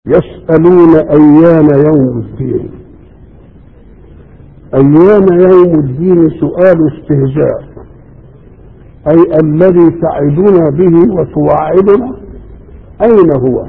يسألون أيان يوم الدين أيان يوم الدين سؤال استهزاء أي الذي تعدنا به وتوعدنا أين هو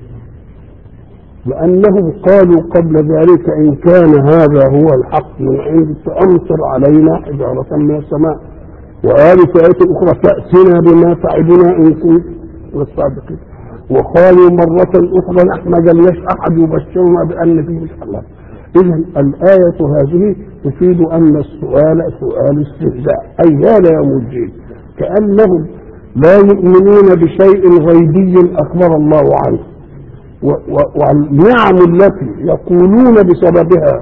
لأنهم قالوا قبل ذلك إن كان هذا هو الحق من عندك فأمطر علينا حجارة من السماء وقالوا في آية أخرى تأتنا بما تعدنا إن كنت من الصادقين وقالوا مرة أخرى نحن ما جالناش أحد يبشرنا بأن فيه إن الله إذا الآية هذه تفيد أن السؤال سؤال استهزاء أيان يوم الدين كأنهم لا يؤمنون بشيء غيبي أخبر الله عنه والنعم التي يقولون بسببها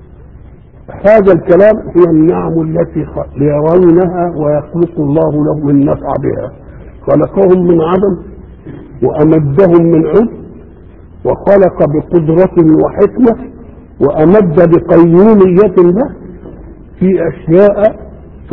هذا الكلام هي النعم التي يرونها ويخلق الله لهم النفع بها خلقهم من عدم وأمدهم من عد وخلق بقدرة وحكمة وأمد بقيومية له في أشياء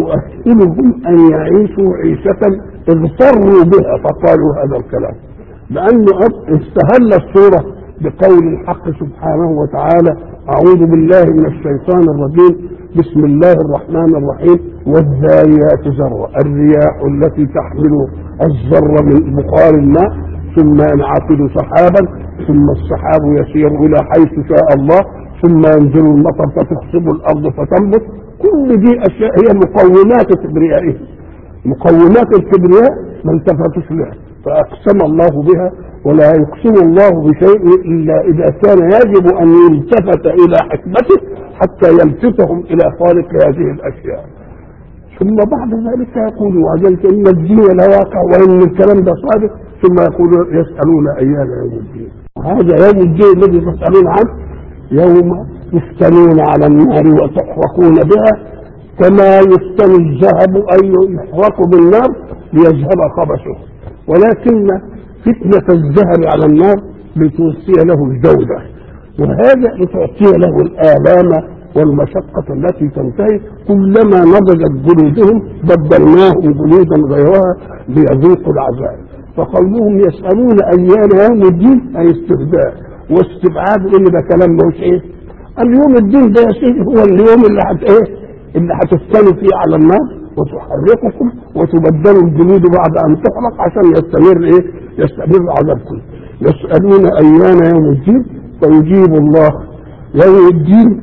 تؤهلهم أن يعيشوا عيشة اغتروا بها فقالوا هذا الكلام لأنه استهل الصورة بقول الحق سبحانه وتعالى أعوذ بالله من الشيطان الرجيم بسم الله الرحمن الرحيم والذاريات ذرة الرياح التي تحمل الذر من بخار الماء ثم ينعقد سحابا ثم السحاب يسير إلى حيث شاء الله ثم ينزل المطر فتخصب الأرض فتنبت كل دي أشياء هي مقومات كبريائه مقومات الكبرياء ما التفتش لها فأقسم الله بها ولا يقسم الله بشيء إلا إذا كان يجب أن يلتفت إلى حكمته حتى يلفتهم إلى خالق هذه الأشياء ثم بعد ذلك يقول وعجلت إن الدين لواقع وإن الكلام ده صادق ثم يقول يسألون أيان يوم الدين هذا يوم الدين الذي تسألون عنه يوم يفتنون على النار وتحرقون بها كما يفتن الذهب أي يحرق بالنار ليذهب خبثه ولكن فتنة الذهب على النار لتوصي له الجودة وهذا لتعطي له الآلام والمشقة التي تنتهي كلما نضجت جلودهم بدلناهم جلودا غيرها ليذوقوا العذاب فقولهم يسألون أيان يوم الدين أي استهزاء واستبعاد ان ده كلام مش ايه اليوم الدين ده يا سيدي هو اليوم اللي هت ايه اللي هتفتنوا فيه على النار وتحرقكم وتبدلوا الجلود بعد ان تحرق عشان يستمر ايه يستمر عذابكم يسألون ايان يوم الدين فيجيب الله يوم الدين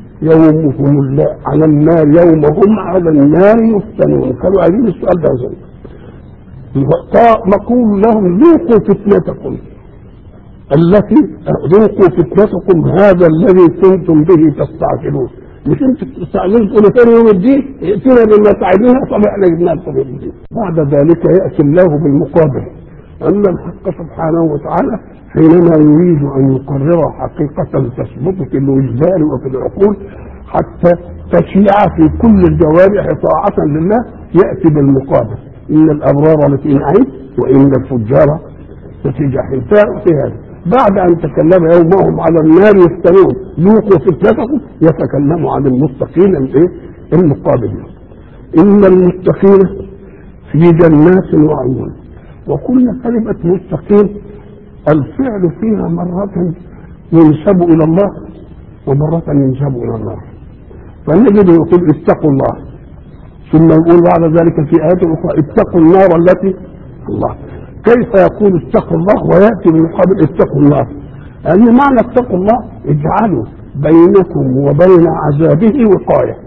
يومهم الله على النار يوم هم على النار يفتنون كانوا عايزين السؤال ده زي نقول لهم ذوقوا فتنتكم التي ذوقوا فتنتكم هذا الذي كنتم به تستعجلون مش انتم تستعجلون تقولوا ثاني يوم الدين ائتنا بما تعدنا طب احنا جبنا لكم يوم الدين بعد ذلك ياتي الله بالمقابل ان الحق سبحانه وتعالى حينما يريد ان يقرر حقيقه تثبت في الوجدان وفي العقول حتى تشيع في كل الجوارح طاعه لله ياتي بالمقابل ان الابرار لفي نعيم وان الفجار لفي جحيم في هذا بعد ان تكلم يومهم على النار يفتنون ذوقوا فتنتكم يتكلم عن المتقين الايه المقابلين ان المتقين في جنات وعيون وكل كلمة متقين الفعل فيها مرة ينسب إلى الله ومرة ينسب إلى النار فنجد يقول اتقوا الله ثم يقول بعد ذلك في آيات أخرى اتقوا النار التي الله كيف يقول اتقوا الله وياتي بالمقابل اتقوا النار لان يعني معنى اتقوا الله اجعلوا بينكم وبين عذابه وقايه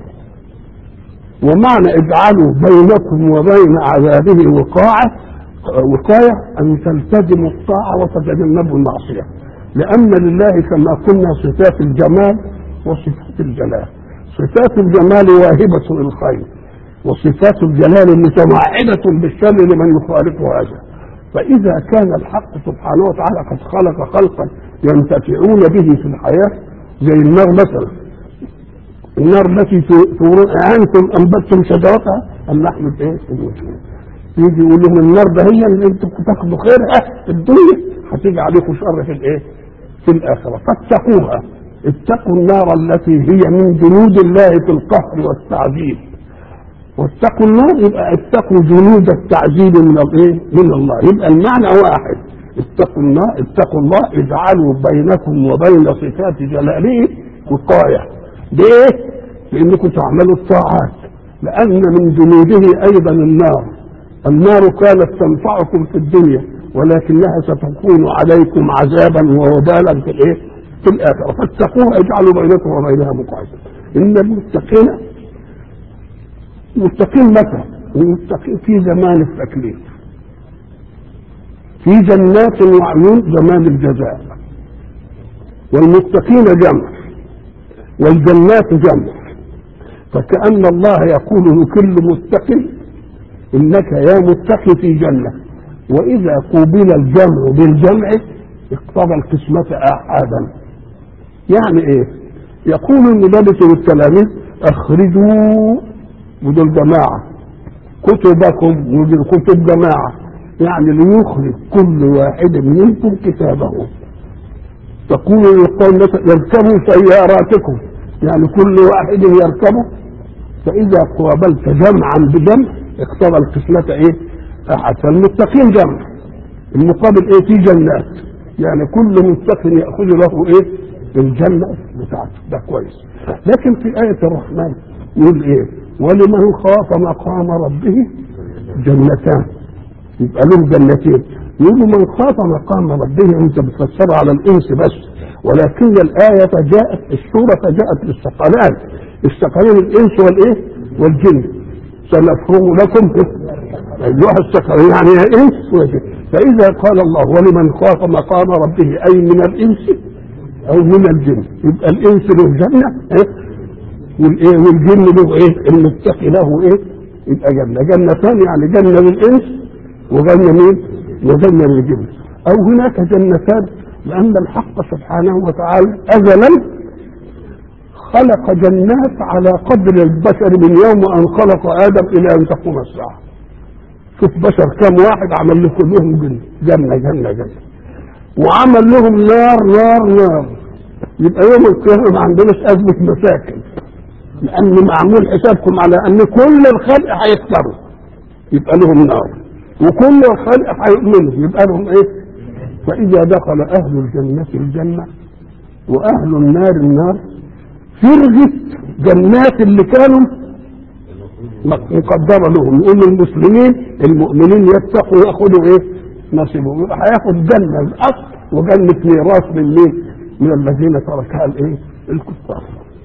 ومعنى اجعلوا بينكم وبين عذابه وقايه وقايه ان تلتزموا الطاعه وتتجنبوا المعصيه لان لله كما قلنا صفات الجمال وصفات الجلال صفات الجمال واهبه للخير وصفات الجلال متوعدة بالشر لمن يخالف هذا فإذا كان الحق سبحانه وتعالى قد خلق خلقا ينتفعون به في الحياة زي النار مثلا النار التي تورون أنتم أنبتتم شجرتها أم نحن إيه؟ يجي يقول لهم النار ده هي اللي انتم تاخدوا خيرها في الدنيا هتيجي عليكم شر في الايه؟ في الآخرة فاتقوها اتقوا النار التي هي من جنود الله في القهر والتعذيب واتقوا النار يبقى اتقوا جنود التعذيب من الايه؟ من الله يبقى المعنى واحد اتقوا الله اتقوا الله اجعلوا بينكم وبين صفات جلاله وقايه ليه؟ لانكم تعملوا الطاعات لان من جنوده ايضا النار النار كانت تنفعكم في الدنيا ولكنها ستكون عليكم عذابا ووبالا في الايه؟ في الاخره فاتقوها اجعلوا بينكم وبينها مقايسه ان المتقين متقين متى؟ المتقين في زمان التكليف في جنات وعيون زمان الجزاء والمتقين جمع والجنات جمع فكأن الله يقول لكل متق إنك يا متقي في جنة وإذا قوبل الجمع بالجمع اقتضى القسمة آحادا يعني إيه؟ يقول المدرس للتلاميذ أخرجوا ودول جماعة كتبكم ودول كتب جماعة يعني ليخرج كل واحد منكم كتابه تقول للقوم يركبوا سياراتكم يعني كل واحد يركبه فإذا قابلت جمعا بجمع اقتضى القسمة ايه؟ أحد فالمتقين جمع المقابل ايه في جنات يعني كل متق يأخذ له ايه؟ الجنة بتاعته ده كويس لكن في آية الرحمن يقول ايه؟ ولمن خاف مقام ربه جنتان يبقى له جنتين يقولوا من خاف مقام ربه انت بتفسرها على الانس بس ولكن الآية جاءت السورة جاءت للثقلان الثقلين الانس والايه والجن سنفرغ لكم ايها الثقلين يعني يا انس وجن فاذا قال الله ولمن خاف مقام ربه اي من الانس او من الجن يبقى الانس له جنه إيه؟ والايه والجن له ايه المتقي له ايه يبقى جنه جنتان يعني جنه للانس وجنه مين وجنه للجن او هناك جنتان لان الحق سبحانه وتعالى ازلا خلق جنات على قدر البشر من يوم ان خلق ادم الى ان تقوم الساعه شوف بشر كم واحد عمل له كلهم جنه جنه جنه جنه وعمل لهم نار نار نار يبقى يوم القيامه ما عندناش ازمه مساكن لان معمول حسابكم على ان كل الخلق هيكفروا يبقى لهم نار وكل الخلق هيؤمنوا يبقى لهم ايه فاذا دخل اهل الجنه الجنه واهل النار النار فرغت جنات اللي كانوا مقدره لهم يقول المسلمين المؤمنين يتقوا ياخذوا ايه نصيبهم يبقى هياخد جنه الاصل وجنه ميراث من مين؟ من الذين تركها الايه؟ الكفار.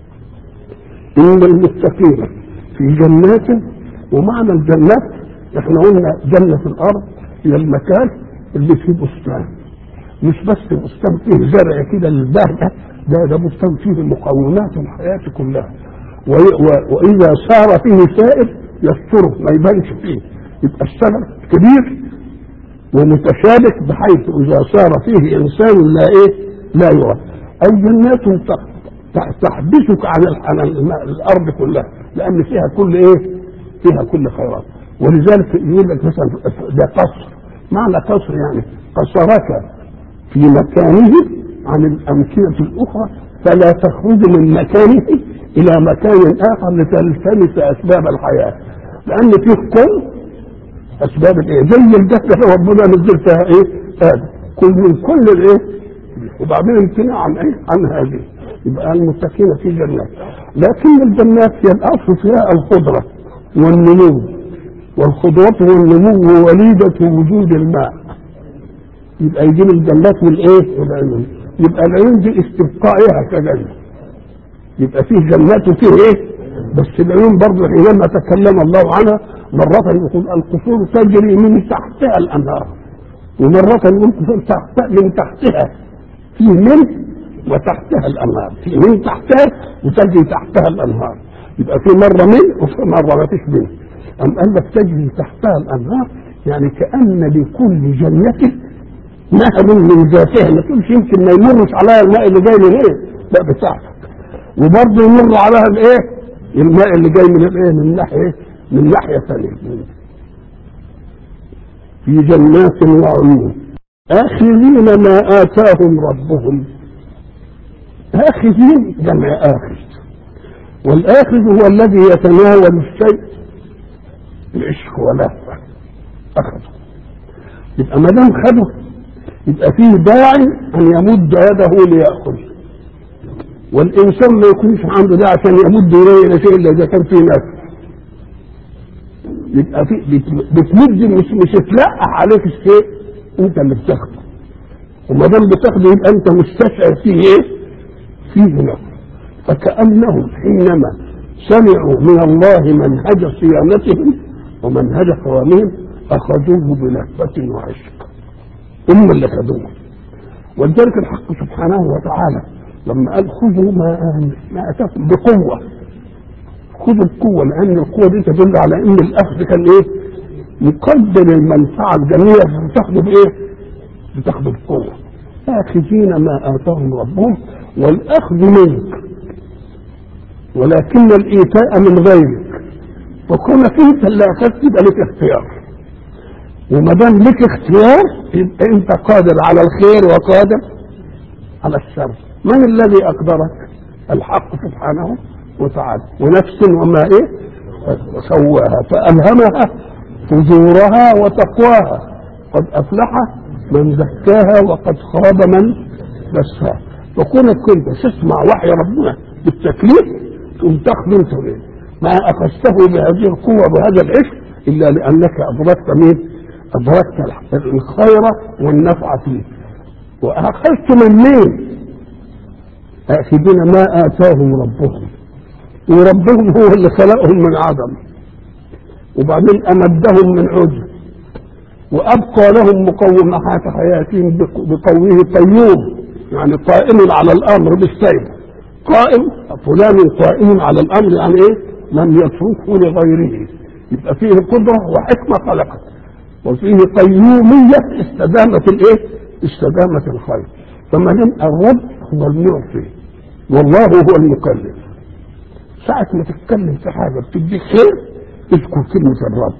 ان المتقين في جنات ومعنى الجنات احنا قلنا جنه الارض هي المكان اللي فيه بستان مش بس بستان فيه زرع كده للبهجه ده ده بستان فيه مقومات الحياه كلها واذا صار فيه سائر يستره ما يبانش فيه يبقى الشجر كبير ومتشابك بحيث اذا صار فيه انسان لا ايه لا يرى او جنات تحبسك عن الارض كلها لان فيها كل ايه فيها كل خيرات ولذلك يقول لك مثلا ده قصر معنى قصر يعني قصرك في مكانه عن الامكنه الاخرى فلا تخرج من مكانه الى مكان اخر لتلتمس اسباب الحياه لان فيه كل اسباب الايه زي الجسد ربنا نزل فيها ايه ادم كل من كل الايه وبعدين امتناع عن ايه عن هذه يبقى المتقين في جنات لكن الجنات هي الاصل فيها الخضره والنمو والخضرة والنمو وليدة وجود الماء يبقى يجيب الجنات والايه والعيون يبقى العيون دي استبقائها كجنة يبقى فيه جنات وفيه ايه بس العيون برضه حينما تكلم الله عنها مرة يقول القصور تجري من تحتها الأنهار ومرة يقول قصور تحت من تحتها فيه من وتحتها الأنهار في من تحتها وتجري تحتها الأنهار يبقى في مرة من وفي مرة ما فيش من أم قال لك تجري تحتها الأنهار يعني كأن لكل جنة نهر من ذاتها ما تقولش يمكن ما يمرش عليها الماء اللي جاي من ايه؟ لا بتاعتك وبرضه يمر عليها الايه؟ الماء اللي جاي من الايه؟ من ناحيه من ناحيه ثانيه في جنات وعيون آخذين ما آتاهم ربهم آخذين جمع آخذ والآخذ هو الذي يتناول الشيء العشق ولهفة أخذه يبقى ما دام خده يبقى فيه داعي ان يمد يده ليأخذ والانسان ما يكونش عنده ده عشان يمد اليه الى شيء الا اذا كان فيه نفس يبقى في بت- بتمد مش مش تلقح عليك الشيء انت اللي بتاخده وما دام بتاخده يبقى انت مستشعر فيه ايه؟ فيه نفس فكأنهم حينما سمعوا من الله منهج صيانتهم ومنهج قوامهم اخذوه بلهفة وعشق هم اللي خدوه ولذلك الحق سبحانه وتعالى لما قال خذوا ما ما اتاكم بقوه خذوا القوه لان القوه دي تدل على ان الاخذ كان ايه؟ يقدر المنفعه الجميله بتاخده بايه؟ بتاخده بقوه آخذين ما آتاهم ربهم والأخذ منك ولكن الإيتاء من غيرك فكونك أنت اللي أخذت يبقى لك اختيار وما دام لك اختيار يبقى أنت قادر على الخير وقادر على الشر من الذي أقدرك؟ الحق سبحانه وتعالى ونفس وما إيه؟ سواها فألهمها فجورها وتقواها قد أفلح من زكاها وقد خاب من دساها فكونك كنت تسمع وحي ربنا بالتكليف تقوم تاخذ انت ايه؟ ما اخذته بهذه القوه بهذا العشق الا لانك ادركت مين؟ ادركت الخير والنفع فيه واخذت من مين؟ آخذين ما آتاهم ربهم وربهم هو اللي خلقهم من عدم وبعدين أمدهم من عجب وأبقى لهم مقومات حياتهم بقوله قيوم يعني قائم على الأمر بالسير قائم فلان قائم على الأمر يعني إيه لم يتركه لغيره يبقى فيه قدرة وحكمة خلقت وفيه قيومية استدامة الإيه استدامة الخير فما دام الرب هو المعطي والله هو المكلف ساعة ما تتكلم في حاجة بتديك خير اذكر كلمة الرب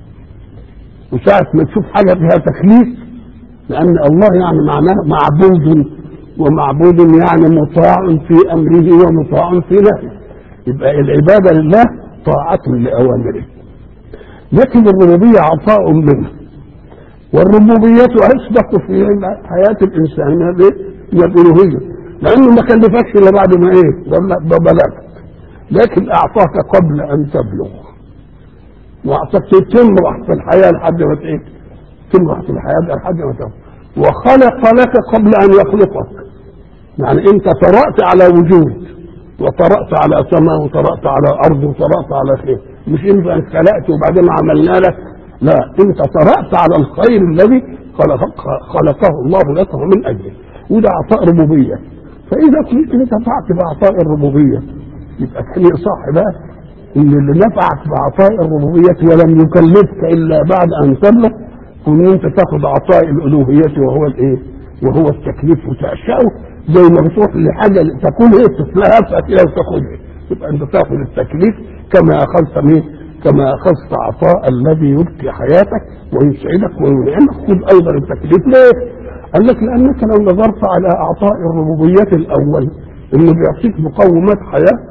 وساعة ما تشوف حاجة فيها تكليف لأن الله يعني معناه معبود ومعبود يعني مطاع في أمره ومطاع في نهيه يبقى العبادة لله طاعة لأوامره لكن الربوبية عطاء منه والربوبية أسبق في حياة الإنسان من الألوهية لأنه ما كلفكش إلا بعد ما إيه ده بلغت لكن أعطاك قبل أن تبلغ وأعطاك تمرح في الحياة لحد ما إيه تمرح في الحياة لحد ما تبلغ وخلق لك قبل أن يخلقك يعني أنت طرأت على وجود وطرأت على سماء وطرأت على أرض وطرأت على خير مش أنت أن خلقت وبعدين عملنا لك لا أنت طرأت على الخير الذي خلق خلقه الله لك من أجله وده عطاء ربوبية فإذا كنت نفعت بعطاء الربوبية يبقى كان صح بقى إن اللي نفعك بعطاء الربوبية ولم يكلفك إلا بعد أن تبلغ كن أنت تاخذ عطاء الألوهية وهو الإيه؟ وهو التكليف وتعشقه زي ما بتروح لحاجة تكون إيه تتلهفها كده وتاخذها يبقى أنت تاخذ التكليف كما أخذت مين؟ كما أخذت عطاء الذي يبقي حياتك ويسعدك وينعمك خذ أيضا التكليف ليه؟ قال لك لأنك لو نظرت على أعطاء الربوبية الأول إنه بيعطيك مقومات حياة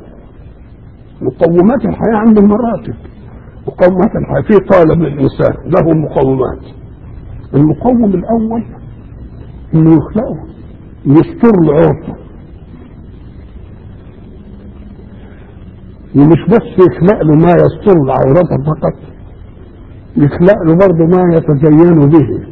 مقومات الحياة عنده مراتب مقومات الحياة في طالب للإنسان له مقومات المقوم الأول إنه يخلقه يستر له عرضه ومش بس يخلق له ما يستر عورته فقط يخلق له برضه ما يتزين به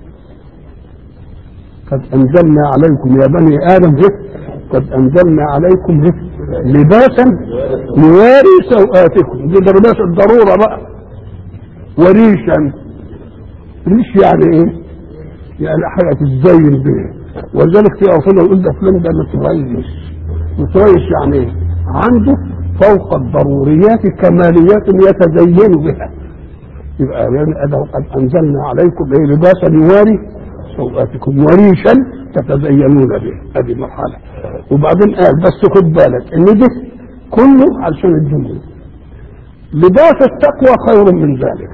قد أنزلنا عليكم يا بني آدم قد أنزلنا عليكم لباسا يواري سوآتكم دي لباس الضرورة بقى وريشا ريش يعني ايه؟ يعني حاجة تتزين بها ولذلك في أصلا يقول ده فلان ده متريش متريش يعني ايه؟ عنده فوق الضروريات كماليات يتزين بها يبقى يعني أده قد أنزلنا عليكم ايه لباسا يواري سوآتكم وريشا تتزينون به هذه مرحلة وبعدين قال بس خد بالك ان ده كله علشان الدنيا لباس التقوى خير من ذلك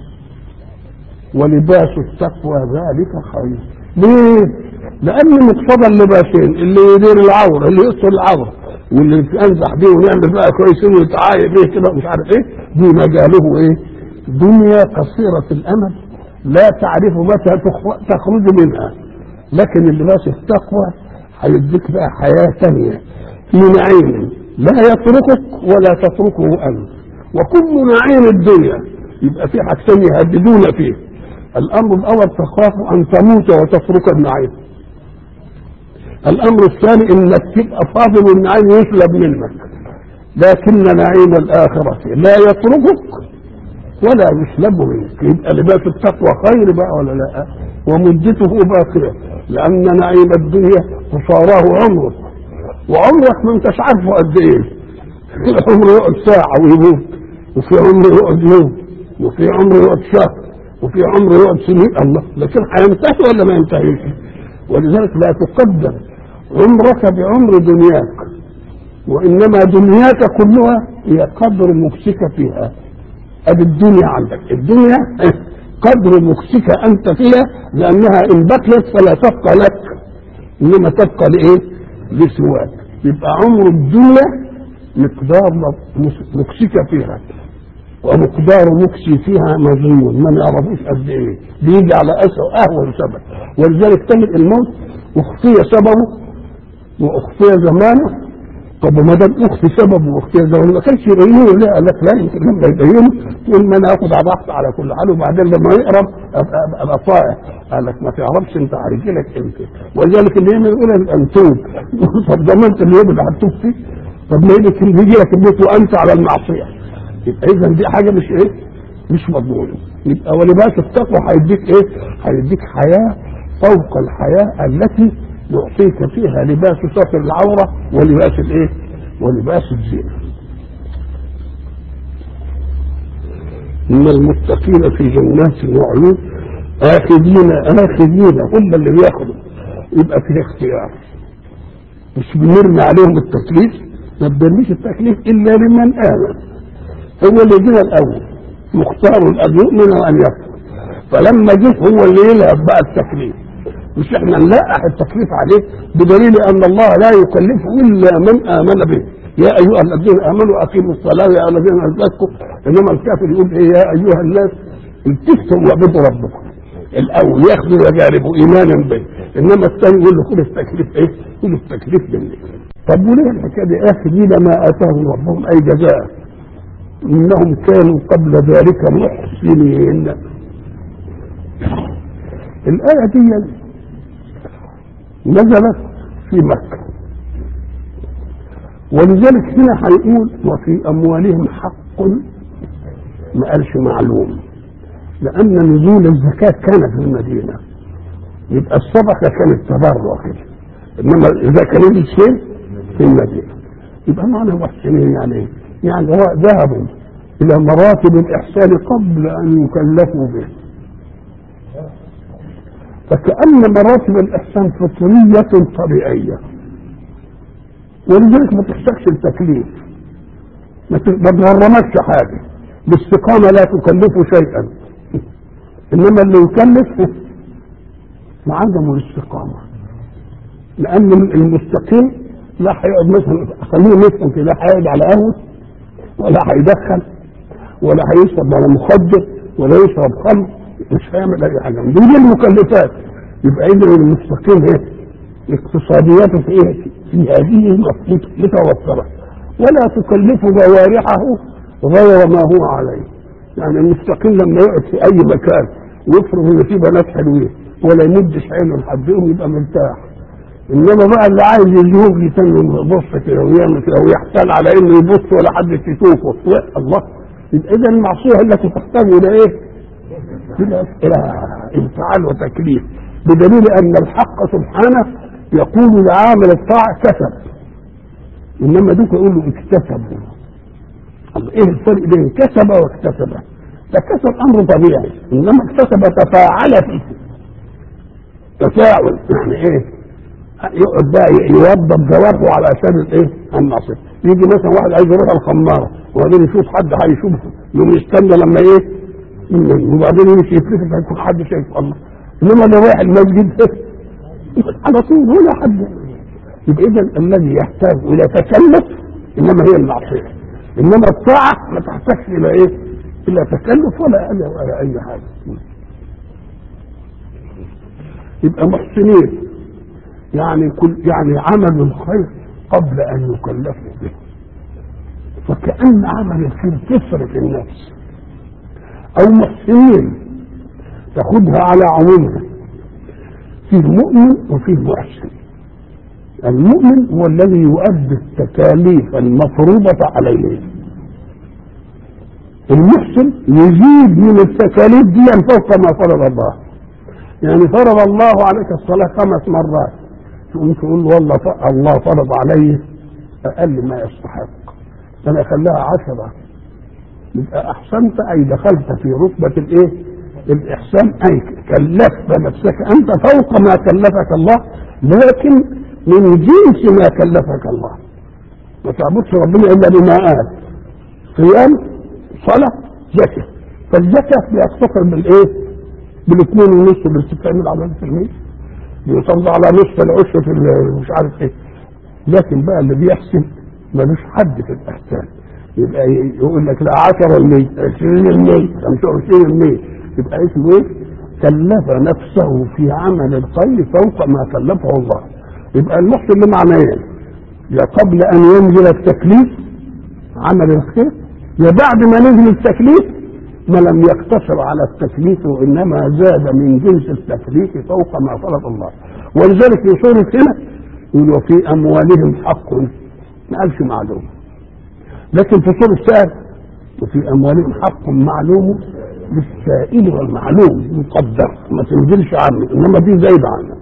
ولباس التقوى ذلك خير ليه؟ لأن مقتضى اللباسين اللي يدير العورة اللي يستر العورة واللي ينزح بيه ونعمل بقى كويسين ويتعايب بيه كده مش عارف ايه دي مجاله ايه؟ دنيا قصيرة الأمل لا تعرف متى تخرج منها لكن اللباس التقوى هيديك بقى حياه ثانيه في نعيم لا يتركك ولا تتركه انت وكل نعيم الدنيا يبقى في حاجتين يهددون فيه الامر الاول تخاف ان تموت وتترك النعيم الامر الثاني انك تبقى فاضل والنعيم يسلب منك لكن نعيم الاخره لا يتركك ولا يسلب منك يبقى لباس التقوى خير بقى ولا لا ومدته باقيه لان نعيم الدنيا قصاراه عمرك وعمرك ما انتش عارفه قد ايه العمر يقعد ساعه ويموت وفي عمر يقعد يوم وفي عمر يقعد شهر وفي عمر يقعد سنين الله لكن هينتهي ولا ما ينتهيش ولذلك لا تقدم عمرك بعمر دنياك وانما دنياك كلها هي قدر مكسك فيها ادي الدنيا عندك الدنيا قدر مكسك انت فيها لانها ان بقيت فلا تبقى لك انما تبقى لايه لسواك يبقى عمر الدنيا مقدار مكسك فيها ومقدار مكسي فيها مظلوم ما نعرفوش قد ايه بيجي على اسوء اهون سبب ولذلك تجد الموت اخفي سببه واخفي زمانه طب وما دام اخفي سببه واخفي زمانه ما كانش يبينه لا قال لك لا يمكن لما يبينه تقول ما انا اخد على ضغط على كل حال وبعدين لما يقرب ابقى ابقى طائع قال لك ما تعرفش انت هيجي لك امتى ولذلك اللي يعمل يقول انتوب طب ده ما انت اللي يبقى هتوب فيه طب ما يجي لك البيت وانت على المعصيه يبقى اذا دي حاجه مش ايه مش مضمونه يبقى ولباس التقوى هيديك ايه هيديك حياه فوق الحياه التي يعطيك فيها لباس ستر العوره ولباس الايه ولباس الزينه ان المتقين في جنات وعيون اخذين اخذين هم اللي بياخدوا يبقى في اختيار مش بنرمي عليهم التكليف ما بنرميش التكليف الا لمن امن هو اللي جه الاول مختار ان يؤمن وان يكفر فلما جه هو اللي يلعب بقى التكليف مش احنا نلقح التكليف عليه بدليل ان الله لا يكلف الا من امن به يا ايها الذين امنوا اقيموا الصلاه يا الذين ازكوا انما الكافر يقول ايه يا ايها الناس التفتوا واعبدوا ربكم الاول ياخذوا ويجاربوا ايمانا به انما الثاني يقول له خذ التكليف ايه؟ خذ التكليف مني طب وليه الحكايه دي اخذين ما اتاهم ربهم اي جزاء انهم كانوا قبل ذلك محسنين الايه دي نزلت في مكه ولذلك هنا هيقول وفي اموالهم حق ما قالش معلوم لان نزول الزكاه كان في المدينه يبقى الصدقه كانت تبرع كده انما اذا كان نزل شيء في المدينه يبقى معنى محسنين يعني ايه؟ يعني هو ذهبوا الى مراتب الاحسان قبل ان يكلفوا به فكأن مراتب الإحسان فطرية طبيعية ولذلك ما تحتاجش التكليف ما تغرمكش حاجة الاستقامة لا تكلف شيئا إنما اللي يكلف عدم الاستقامة لأن المستقيم لا هيقعد مثلا خليه مثلا كده لا هيقعد على قهوة ولا هيدخن ولا هيشرب ولا مخدر ولا يشرب خمر مش هيعمل اي حاجه دي دي المكلفات يبقى اذا المستقيم ايه اقتصادياته في ايه في هذه متوفره ولا تكلف جوارحه غير ما هو عليه يعني المستقيم لما يقعد في اي مكان ويفرض ان في بنات حلوين ولا يمدش عينه لحد يوم يبقى مرتاح انما بقى اللي عايز يجيبه لي تاني يبص كده ويعمل كده ويحتال على انه يبص ولا حد يشوفه الله يبقى اذا المعصيه التي تحتاج الى ايه؟ الى الى انفعال وتكليف بدليل ان الحق سبحانه يقول لعامل الطاعه كسب انما دوك يقول له اكتسب ايه الفرق بين كسب واكتسب ده كسب امر طبيعي انما اكتسب تفاعل فيه تفاعل يعني ايه يقعد بقى يوضب جوارحه على عشان الايه الناصر يجي مثلا واحد عايز يروح الخماره وبعدين يشوف حد هيشوفه يقوم يستنى لما ايه وبعدين يمشي يتلفت هيكون حد شايف الله انما لو رايح المسجد على طول ولا حد يبقى اذا الذي يحتاج الى تكلف انما هي المعصيه انما الطاعه ما تحتاجش الى ايه؟ الى تكلف ولا ولا اي حاجه يبقى محسنين يعني كل يعني عمل الخير قبل ان يكلفوا به فكأن عمل الخير تفرق النفس او محسنين تاخدها على عمومها فيه مؤمن وفيه محسن المؤمن هو الذي يؤدي التكاليف المفروضة عليه المحسن يزيد من التكاليف دي فوق ما فرض الله يعني فرض الله عليك الصلاة خمس مرات تقوم تقول والله الله فرض علي أقل ما يستحق أنا أخليها عشرة يبقى أحسنت أي دخلت في رتبة الإيه؟ الإحسان أي كلفت نفسك أنت فوق ما كلفك الله لكن من جنس ما كلفك الله ما تعبدش ربنا إلا بما قال صيام صلاة زكاة فالزكاة بيقتصر بالإيه؟ بالاثنين ونص اللي بتتعمل على المية بيصل على نصف العشر في مش عارف ايه لكن بقى اللي بيحسن ملوش حد في الاحسان يبقى يقول لك لا 10% 20% 25% يبقى اسمه ايه؟ كلف نفسه في عمل الخير فوق ما كلفه الله يبقى المحسن له معنيين يا قبل ان ينزل التكليف عمل الخير يا بعد ما نزل التكليف ما لم يقتصر على التكليف وانما زاد من جنس التكليف فوق ما فرض الله ولذلك في سوره هنا يقول وفي اموالهم حق ما قالش معلوم لكن في سوره سهل وفي اموالهم حق معلوم للسائل والمعلوم مقدر ما تنزلش عنه انما دي زايده عنه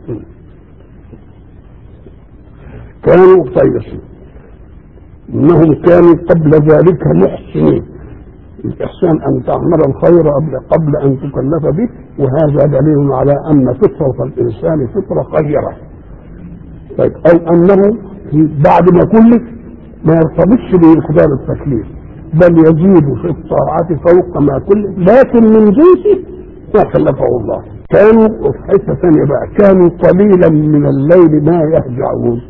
كانوا طيب انهم كانوا قبل ذلك محسنين الإحسان أن تعمل الخير قبل, قبل أن تكلف به وهذا دليل على أن فطرة الإنسان فطرة خيرة طيب أو أنه بعد ما كلف ما يرتبطش بإقدار التكليف بل يزيد في الطاعات فوق ما كلف لكن من جنسه ما كلفه الله كانوا في حته ثانيه بقى كانوا قليلا من الليل ما يهجعون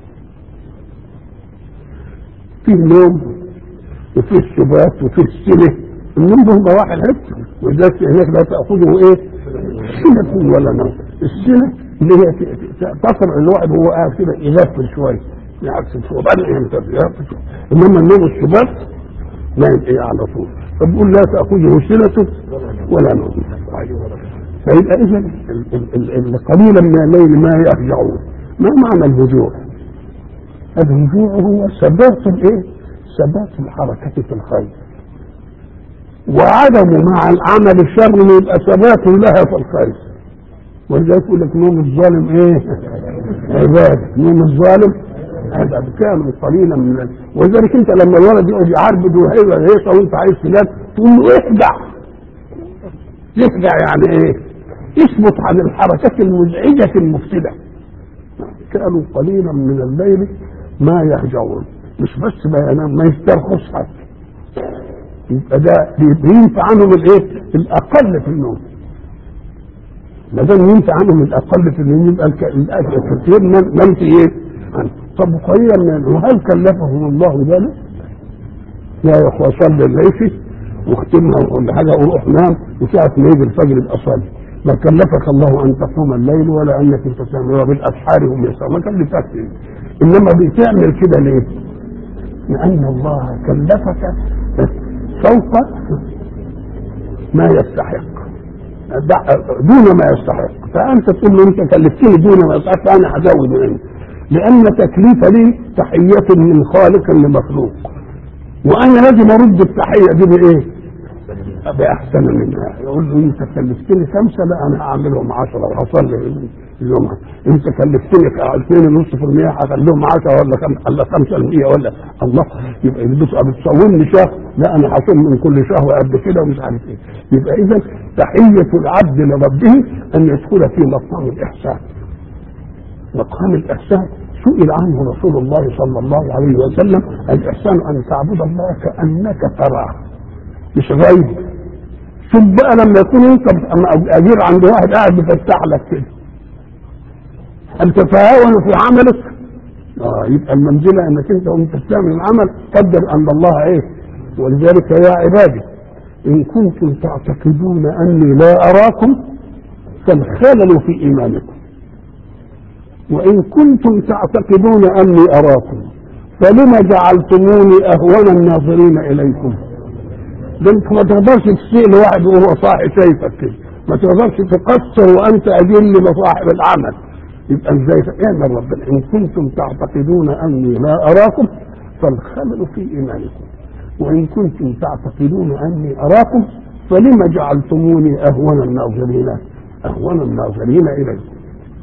فيه نوم وفيه السبات وفيه السنة النوم ده هو واحد حته ولذلك هناك لا تأخذه ايه سنة ولا نوم السنة اللي هي تصل الواحد وهو قاعد كده يغفل شوية يعكس شوية وبعدين ينتبه يغفل شوية انما النوم السبات نايم ايه على طول فبيقول لا تأخذه سنة ولا نوم فيبقى اذا قليلا من الليل ما يهجعون ما معنى الهجوع؟ الهجوع هو ثبات الايه؟ ثبات الحركة في الخير وعدم مع العمل الشر يبقى ثبات لها في الخير ولذلك يقول لك نوم الظالم ايه؟ عباده نوم الظالم عباده كانوا قليلا من ال... ولذلك انت لما الولد يقعد يعربد وهيبه هيصه وانت عايز تنام تقول له اخدع يخدع يعني ايه؟ اثبت عن الحركات المزعجه المفسده كانوا قليلا من الليل ما يهجعون مش بس ما ينام ما يسترخص حتى يبقى ده بينفع عنهم الايه؟ الاقل في النوم ما دام ينفع عنهم الاقل في النوم يبقى الكثير نمت ايه؟ عنه طب قليلا من وهل كلفهم الله ذلك؟ لا يا اخوة صلي الليل واختمها ولا حاجه وروح نام وساعة ما يجي الفجر يبقى صلي ما كلفك الله ان تقوم الليل ولا انك تسامر وبالاسحار هم يسامر ما كلفك انما بتعمل كده ليه؟ لأن الله كلفك فوق ما يستحق دون ما يستحق فأنت تقول له أنت كلفتني دون ما يستحق فأنا هزود منه لأن تكليف لي تحية من خالق لمخلوق وأنا لازم أرد التحية دي بإيه؟ بأحسن منها يقول له أنت كلفتني خمسة لا أنا هعملهم عشرة وهصلي الجمعة أنت كلفتني اثنين ونص في المية هخليهم عشرة ولا خم... ولا خمسة المية ولا الله يبقى بتصومني شهر لا أنا هصوم من كل شهر قد كده ومش عارف إيه يبقى إذا تحية العبد لربه أن يدخل في مقام الإحسان مقام الإحسان سئل عنه رسول الله صلى الله عليه وسلم الإحسان أن تعبد الله كأنك تراه مش غيب ثم بقى لما يكون انت اجير عند واحد قاعد بيفتح لك كده هل تتهاون في عملك؟ اه يبقى المنزله انك انت وانت بتعمل العمل قدر ان الله ايه؟ ولذلك يا عبادي ان كنتم تعتقدون اني لا اراكم فالخلل في ايمانكم وإن كنتم تعتقدون أني أراكم فلما جعلتموني أهون الناظرين إليكم ده انت ما تقدرش تسيء لواحد وهو صاحي شايفك كده ما تقدرش تقصر وانت اجل لصاحب العمل يبقى ازاي اعمل ربنا ان كنتم تعتقدون اني لا اراكم فالخلل في ايمانكم وان كنتم تعتقدون اني اراكم فلما جعلتموني اهون الناظرين اهون الناظرين اليكم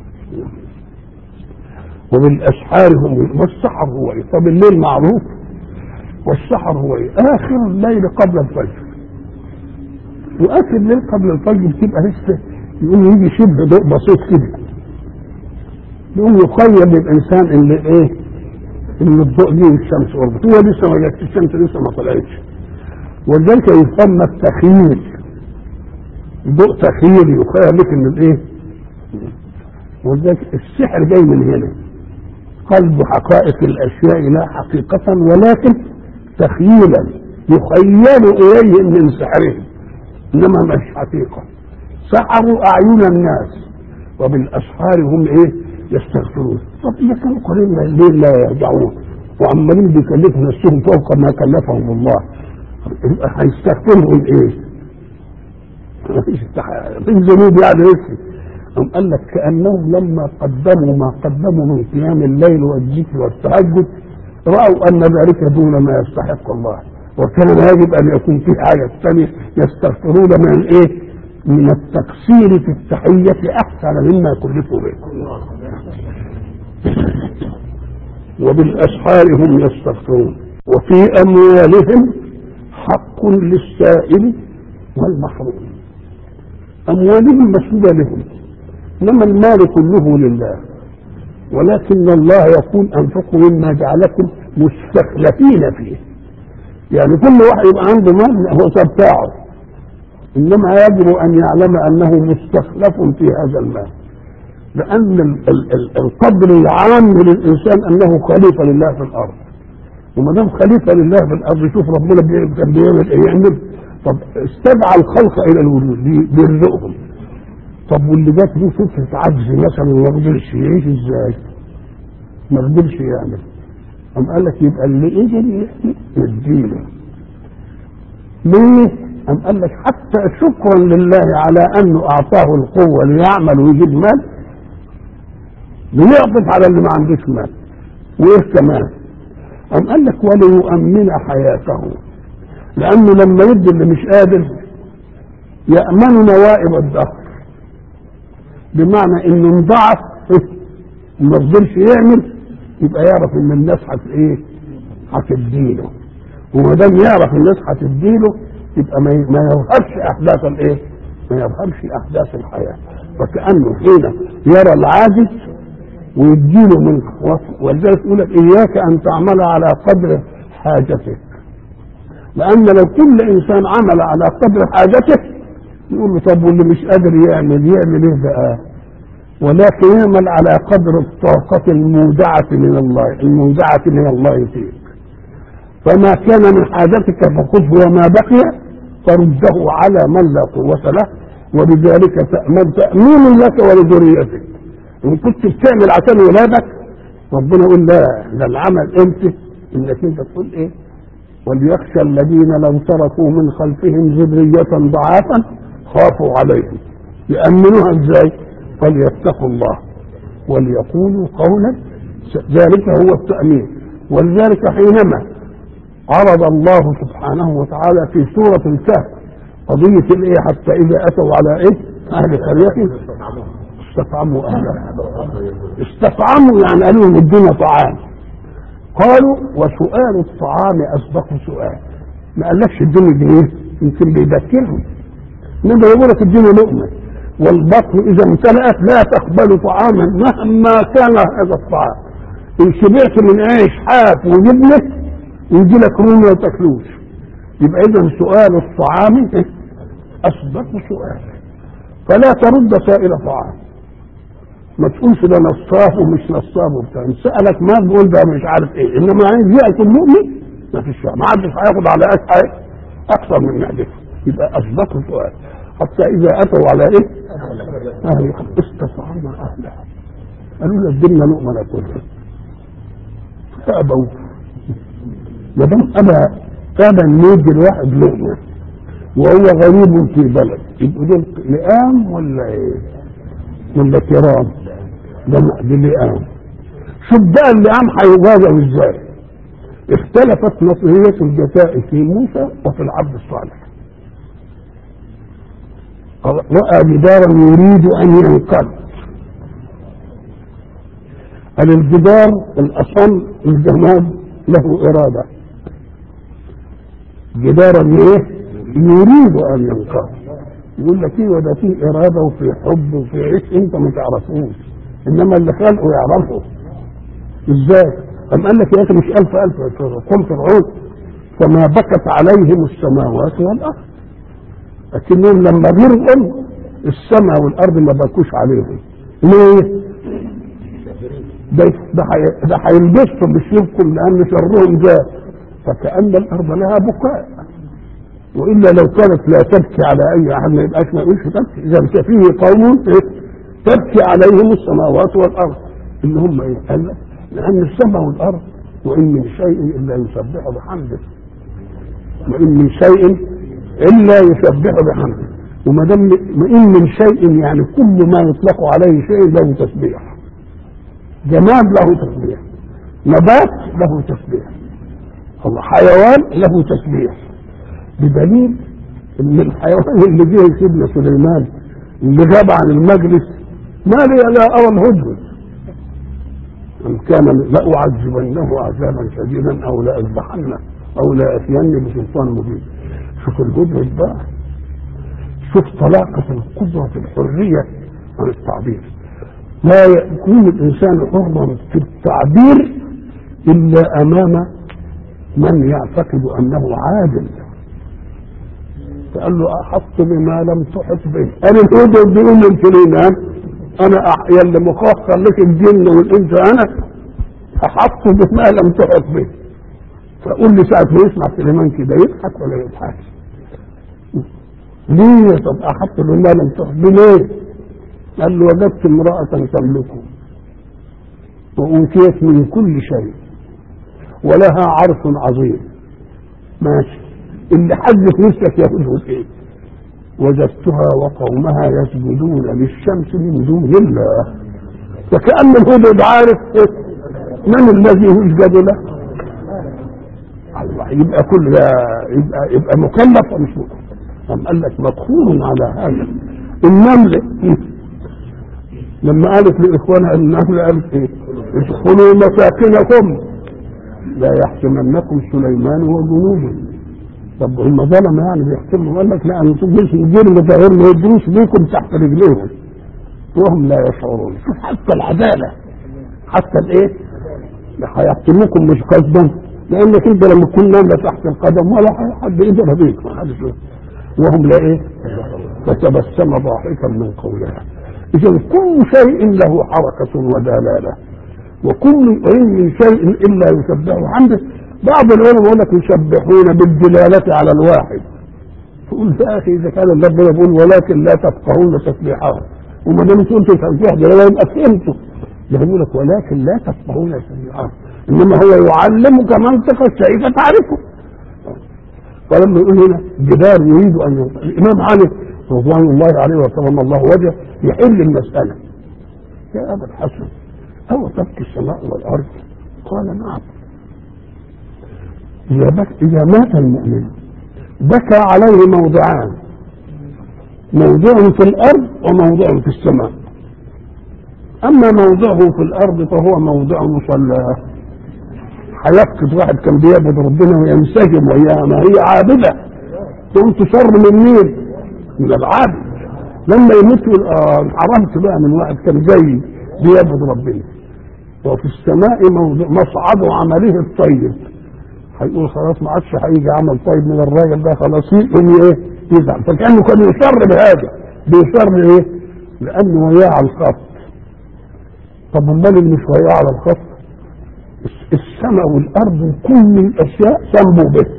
وبالاسحار هم والسحر هو ايه طب الليل معروف والسحر هو ايه اخر الليل قبل الفجر واخر الليل قبل الفجر بتبقى لسه يقوم يجي شبه ضوء بسيط كده يقوم يخيل للانسان ان ايه ان الضوء دي الشمس قربت هو لسه ما جاتش الشمس لسه ما طلعتش ولذلك يسمى التخييل ضوء تخييل يخيل لك ان الايه ولذلك السحر جاي من هنا قلب حقائق الاشياء لا حقيقة ولكن تخييلا يخيل اليه من سحرهم انما مش حقيقة سحروا اعين الناس وبالاسحار هم ايه يستغفرون طب اذا كانوا قليلا الليل لا يرجعون وعمالين بيكلفوا نفسهم فوق ما كلفهم الله هيستغفرهم ايه؟ مفيش مفيش ذنوب يعني لسه أم قال لك كأنهم لما قدموا ما قدموا من قيام الليل والذكر والتهجد رأوا أن ذلك دون ما يستحق الله وكان يجب أن يكون في حاجة ثانية يستغفرون من إيه؟ من التقصير في التحية أحسن مما كلفوا به وبالأسحار هم يستغفرون وفي أموالهم حق للسائل والمحروم أموالهم مسؤولة لهم إنما المال كله لله ولكن الله يقول أنفقوا مما جعلكم مستخلفين فيه يعني كل واحد يبقى عنده مال هو بتاعه إنما يجب أن يعلم أنه مستخلف في هذا المال لأن ال ال ال القدر العام للإنسان أنه خليفة لله في الأرض وما دام خليفة لله في الأرض شوف ربنا كان بيعمل إيه يعمل طب استدعى الخلق إلى الوجود بيرزقهم طب واللي جات له فكرة عجز مثلا ما قدرش يعيش ازاي؟ ما قدرش يعمل قام قال لك يبقى اللي قدر يعمل يديله ليه؟ قام قال لك حتى شكرا لله على انه اعطاه القوه ليعمل ويجيب مال بيعطف على اللي ما عندوش مال وايه كمان؟ قام قال لك وليؤمن حياته لانه لما يدي اللي مش قادر يامن نوائب الدهر بمعنى انه انضعف ما قدرش يعمل يبقى يعرف ان الناس هت ايه؟ هتديله وما دام يعرف الناس هتديله يبقى ما ما يظهرش احداث الايه؟ ما يظهرش احداث الحياه فكانه حين يرى العاجز ويديله من ولذلك يقول لك اياك ان تعمل على قدر حاجتك لان لو كل انسان عمل على قدر حاجته يقول له طب واللي مش قادر يعمل يعمل ايه بقى؟ ولكن يعمل على قدر الطاقة المودعة من الله المودعة من الله فيك فما كان من حاجتك فخذه وما بقي فرده على من لا قوة له وبذلك تأمن تأمين لك ولذريتك إن كنت بتعمل عشان ولادك ربنا يقول لا ده العمل أنت إنك أنت تقول إيه وليخشى الذين لو تركوا من خلفهم ذرية ضعافا خافوا عليهم يأمنوها ازاي فليتقوا الله وليقولوا قولا ذلك هو التأمين ولذلك حينما عرض الله سبحانه وتعالى في سورة الكهف قضية الايه حتى إذا أتوا على إيه أهل قرية استطعموا أهلها استطعموا يعني قالوا لهم ادونا طعام قالوا وسؤال الطعام أصدق سؤال ما قالكش ادوني جنيه يمكن بيذكرهم انما يقول لك اديني لقمه والبطن اذا امتلأت لا تقبل طعاما مهما كان هذا الطعام ان شبعت من عيش حاف وجبنه يجي لك رومي ما تاكلوش يبقى اذا سؤال الطعام اصدق سؤال فلا ترد سائل طعام ما تقولش ده نصاب ومش نصاب وبتاع ان سالك ما تقول ده مش عارف ايه انما عايز ياكل مؤمن ما فيش ما حدش هياخد على اكثر من معدته يبقى اصدق سؤال حتى اذا اتوا على ايه؟ اهل استطعم اهلها قالوا له ادينا لقمه ناكلها فابوا ما دام ابى ابى ان يدي الواحد لقمه وهو غريب في بلد يبقوا دول لئام ولا ايه؟ ولا كرام؟ ده دي لئام شوف بقى اللئام هيواجهوا ازاي؟ اختلفت نظرية الجزاء في موسى وفي العبد الصالح رأى جدارا يريد أن ينقض قال الجدار الأصم الجماد له إرادة جدارا ايه؟ يريد أن ينقض يقول لك ايه ده فيه إرادة وفي حب وفي عيش أنت ما تعرفوش إنما اللي خلقه يعرفه إزاي؟ أم قال لك يا أخي مش ألف ألف قم فرعون فما بكت عليهم السماوات والأرض لكنهم لما غرقوا السماء والأرض ما بكوش عليهم ليه؟ ده ده هينبسطوا بشركم لأن شرهم جاء فكأن الأرض لها بكاء وإلا لو كانت لا تبكي على أي أحد ما يبقاش ما يقولش تبكي إذا فيه قوم إيه؟ تبكي عليهم السماوات والأرض اللي هم إيه؟ قال لأن السماء والأرض وإن من شيء إلا يسبح بحمده وإن من شيء إلا يسبح بحمده وما دام إن من شيء يعني كل ما يطلق عليه شيء له تسبيح جماد له تسبيح نبات له تسبيح الله حيوان له تسبيح بدليل ان الحيوان اللي جه سيدنا سليمان اللي غاب عن المجلس ما لي لا ارى الهدهد ان كان لاعذبنه عذابا شديدا او لاذبحنه او لاتيني بسلطان مبين شوف الهدهد بقى شوف طلاقة القدرة في الحرية عن التعبير لا يكون الإنسان حرا في التعبير إلا أمام من يعتقد أنه عادل فقال له أحط بما لم تحط به أنا الهدى بيقول لسليمان أنا أح- يلي مخصص لك الجن والإنس أنا أحط بما لم تحط به فقول لي ساعة ما يسمع سليمان كده يضحك ولا يضحك ليه طب أحط بما لم تحط به ليه؟ قال له وجدت امرأة تملكه وأوتيت من كل شيء ولها عرش عظيم ماشي اللي حدث نفسك ياخده ايه وجدتها وقومها يسجدون للشمس من دون الله فكأن الهدد عارف إيه؟ من الذي يسجد له الله يبقى كل ده يبقى, يبقى مكلف ومش مكلف أم قال لك مدخول على هذا النمل لما قالت لاخوانها النمل قالت ايه ادخلوا مساكنكم لا يحكمنكم سليمان وجنوده طب هم ظلم يعني بيحكموا قال لك لا انتم مش الجن ده هم يدروس بيكم تحت رجليهم وهم لا يشعرون شوف حتى العداله حتى الايه هيحكموكم مش قصدا لانك انت لما تكون نامله تحت القدم ولا حد يقدر بيك ما حدش وهم لا ايه فتبسم ضاحكا من قولها اذا كل شيء له حركه ودلاله وكل وإن من شيء الا يسبح حمده بعض العلماء يقول لك يسبحون بالدلاله على الواحد تقول يا اخي اذا كان ربنا يقول ولكن لا تفقهون تسبيحهم وما دام انتوا قلتوا تسبيح دلاله يبقى فهمتوا يقول لك ولكن لا تفقهون تسبيحهم انما هو يعلمك منطق الشيء فتعرفه ولما يقول هنا جدار يريد ان ينطق الامام علي رضوان الله عليه وكرم الله وجهه يحل المساله يا ابا الحسن أو تبكي السماء والأرض قال نعم إذا, بك إذا مات المؤمن بكى عليه موضعان موضع في الأرض وموضع في السماء أما موضعه في الأرض فهو موضع مصلاه هيفقد واحد كان بيعبد ربنا وينسجم وياها ما هي عابدة تقوم تشر من مين؟ من العابد لما يموت يقول اه انحرمت بقى من واحد كان جاي بيعبد ربنا وفي السماء موضع مصعد عمله الطيب هيقول خلاص ما عادش هيجي عمل طيب من الراجل ده خلاص يقوم ايه يزعل فكانه كان يصر بهذا بيصر ايه؟ لانه وياه على الخط طب امال اللي مش وياه على الخط السماء والارض وكل الاشياء تنبو به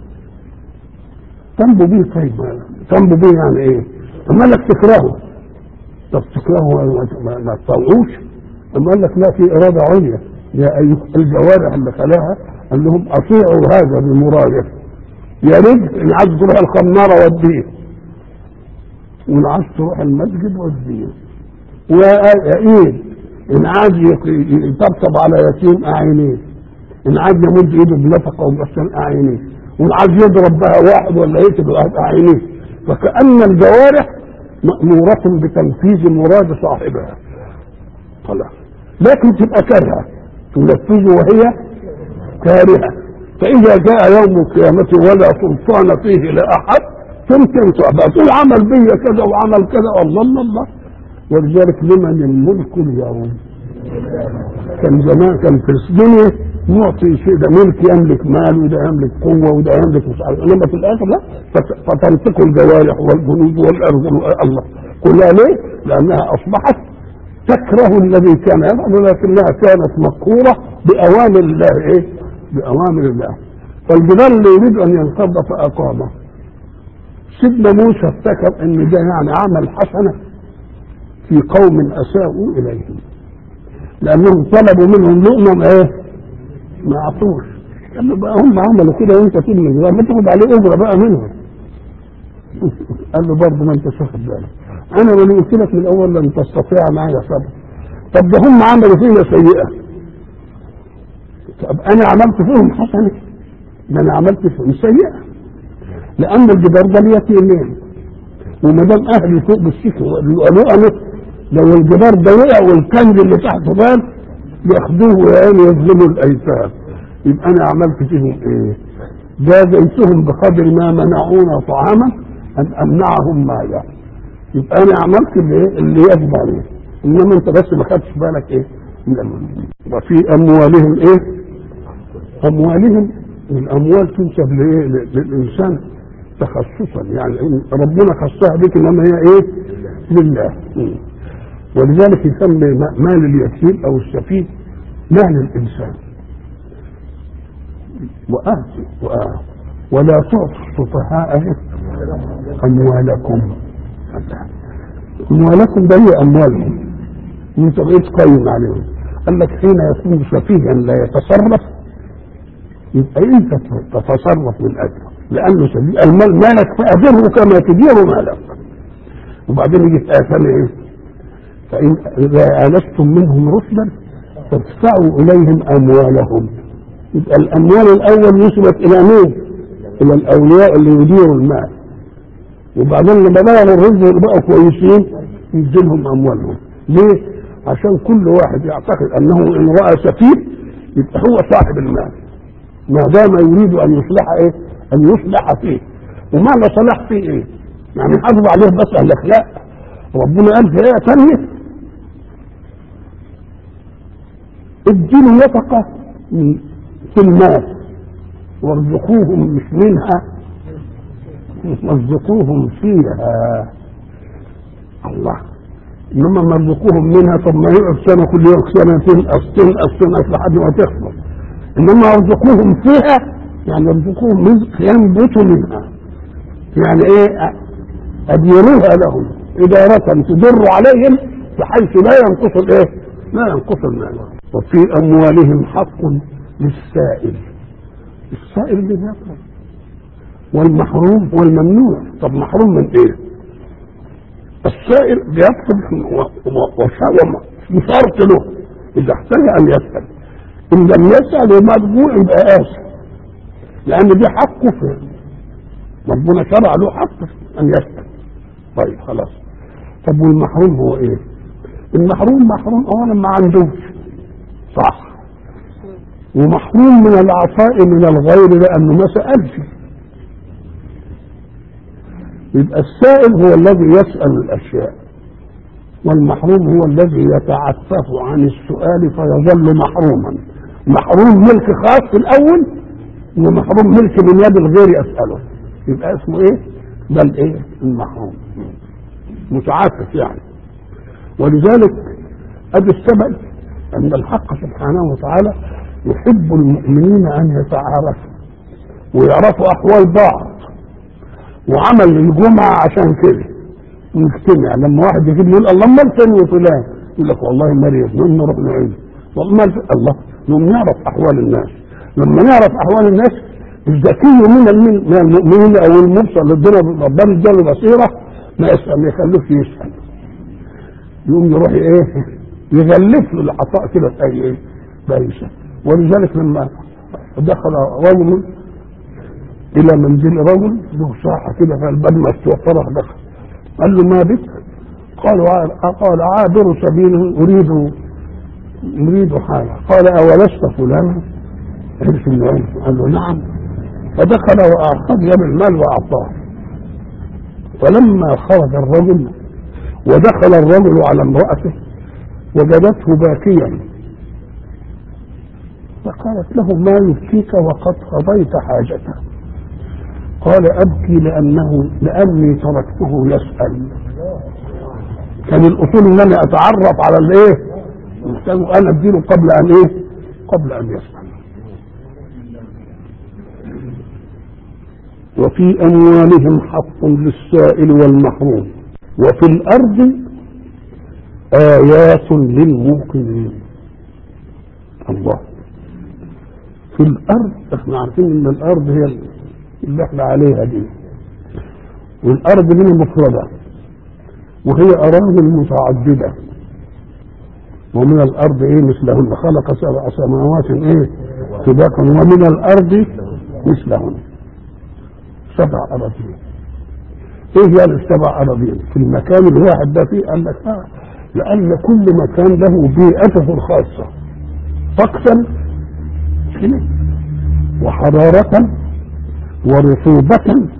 تنبو به طيب تنبو به يعني ايه؟ اما لك تكرهه طب تكرهه ما, ما تطوعوش أما قال لك لا في إرادة عليا يا أيها الجوارح اللي خلاها قال لهم أطيعوا هذا بمراده يا ريت إن عايز تروح الخمارة وديه وإن عايز تروح المسجد وديه وإيه إن عايز يطبطب على يتيم أعينيه إن عايز يمد إيده بنفقة ومحسن أعينيه وإن عايز يضرب بها واحد ولا يقتل واحد أعينيه فكأن الجوارح مأمورة بتنفيذ مراد صاحبها خلاص لكن تبقى كارهة تنفذ وهي كارهة فإذا جاء يوم القيامة ولا سلطان فيه لأحد تمكن بقى تقول عمل بيا كذا وعمل كذا الله الله الله ولذلك لمن الملك اليوم كان زمان كان في الدنيا معطي شيء ده ملك يملك مال وده يملك قوة وده يملك مش عارف انما في الاخر لا فتنطق الجوارح والجنود والارض الله كلها ليه؟ لانها اصبحت تكره الذي كان يفعل ولكنها كانت مقهورة بأوامر الله إيه؟ بأوامر الله فالجبال اللي يريد أن ينقض فأقامه سيدنا موسى افتكر أن ده يعني عمل حسنة في قوم أساءوا إليهم لأنهم طلبوا منهم لقمة إيه؟ ما أعطوش قال له بقى هم عملوا كده وأنت تبني الجبال ما تاخد عليه أجرة بقى منهم قال له برضه ما أنتش واخد بالك انا اللي قلت لك من الاول لن تستطيع معي صبر طب ده هم عملوا فينا سيئه طب انا عملت فيهم حسنه ده انا عملت فيهم سيئه لان الجدار ده اليتيمين وما دام اهلي فوق بالسكه وقالوا لو الجدار ده وقع والكنز اللي تحته بان ياخدوه ويعني يظلموا الايتام يبقى انا عملت فيهم ايه؟ جازيتهم بقدر ما منعونا طعاما ان امنعهم مالا يبقى انا عملت اللي اللي يجب عليه انما انت بس ما خدتش بالك ايه وفي اموالهم ايه اموالهم الاموال تنسب لايه للانسان تخصصا يعني ربنا خصها بك انما هي ايه لله ولذلك يسمي مال اليتيم او السفيه مال الانسان وآتوا وآتوا ولا تعطوا السفهاء اموالكم اموالكم ده هي اموالهم وانت بقيت قايم عليهم قال لك حين يكون سفيها لا يتصرف يبقى انت تتصرف من اجله لانه سبيل المال مالك فاجره كما تدير مالك وبعدين يجي في ايه ايه فان اذا انستم منهم رشدا فادفعوا اليهم اموالهم يبقى الاموال الاول نسبت الى مين؟ الى الاولياء اللي يديروا المال وبعدين لما بلغوا الرزق اللي بقوا كويسين يديلهم اموالهم ليه؟ عشان كل واحد يعتقد انه ان راى سفيه يبقى هو صاحب المال ما دام يريد ان يصلح ايه؟ ان يصلح فيه ومعنى صلاح فيه ايه؟ يعني حافظ عليه بس الاخلاق ربنا قال في ايه ثانيه اديله نفقه في المال وارزقوهم مش منها وارزقوهم فيها الله انما مرزقوهم منها طب ما يقعد سنه كل يوم سنتين اسطين اسطين لحد ما تخلص انما ارزقوهم فيها يعني ارزقوهم رزق ينبت منها يعني ايه اديروها لهم اداره تدر عليهم بحيث لا ينقص الايه؟ لا ينقص المال وفي اموالهم حق للسائل السائل اللي بياكل والمحروم والممنوع طب محروم من ايه السائل بيطلب وشرط له اذا احتاج ان يسال ان لم يسال ومرجوع يبقى اسف لان دي حقه في ربنا شرع له حق ان يسال طيب خلاص طب والمحروم هو ايه المحروم محروم اولا ما عندوش صح ومحروم من العطاء من الغير لانه ما سالش يبقى السائل هو الذي يسأل الأشياء والمحروم هو الذي يتعفف عن السؤال فيظل محروما محروم ملك خاص في الأول ومحروم ملك من يد الغير يسأله يبقى اسمه ايه؟ ده الايه؟ المحروم متعفف يعني ولذلك ادي السبب ان الحق سبحانه وتعالى يحب المؤمنين ان يتعارفوا ويعرفوا احوال بعض وعمل الجمعة عشان كده نجتمع لما واحد يجيب يقول الله امال فين وفلان يقول لك والله مريض نقوم نروح نعيد والله الله نقوم نعرف احوال الناس لما نعرف احوال الناس الذكي من الم- من المؤمنين او المبصر للدنيا ربنا اداله بصيره ما يسال ما يخلوش يسال يقوم يروح ايه يغلف له العطاء كده في اي ايه باريسه ولذلك لما دخل رجل الى منزل رجل له ساحه كده فالباب مفتوح فرح دخل قال له ما بك؟ قال ع- قال عابر سبيل اريد اريد حاجه قال اولست فلانا؟ عرف انه عرف قال له نعم فدخل واخذ يد المال واعطاه فلما خرج الرجل ودخل الرجل على امرأته وجدته باكيا فقالت له ما يبكيك وقد قضيت حاجته قال أبكي لأنه لأني تركته يسأل كان الأصول أن أنا أتعرف على الإيه وأنا أديله قبل أن إيه قبل أن يسأل وفي أموالهم حق للسائل والمحروم وفي الأرض آيات للموقنين الله في الأرض احنا عارفين إن الأرض هي اللي احنا عليها دي والأرض دي مفردة وهي أراضي متعددة ومن الأرض إيه مثلهن خلق سبع سماوات إيه سباقا ومن الأرض مثلهن سبع أراضين ايه يعني السبع اراضين في المكان الواحد ده فيه قال لك اه لان كل مكان له بيئته الخاصه طقسا كده وحرارة ورطوبة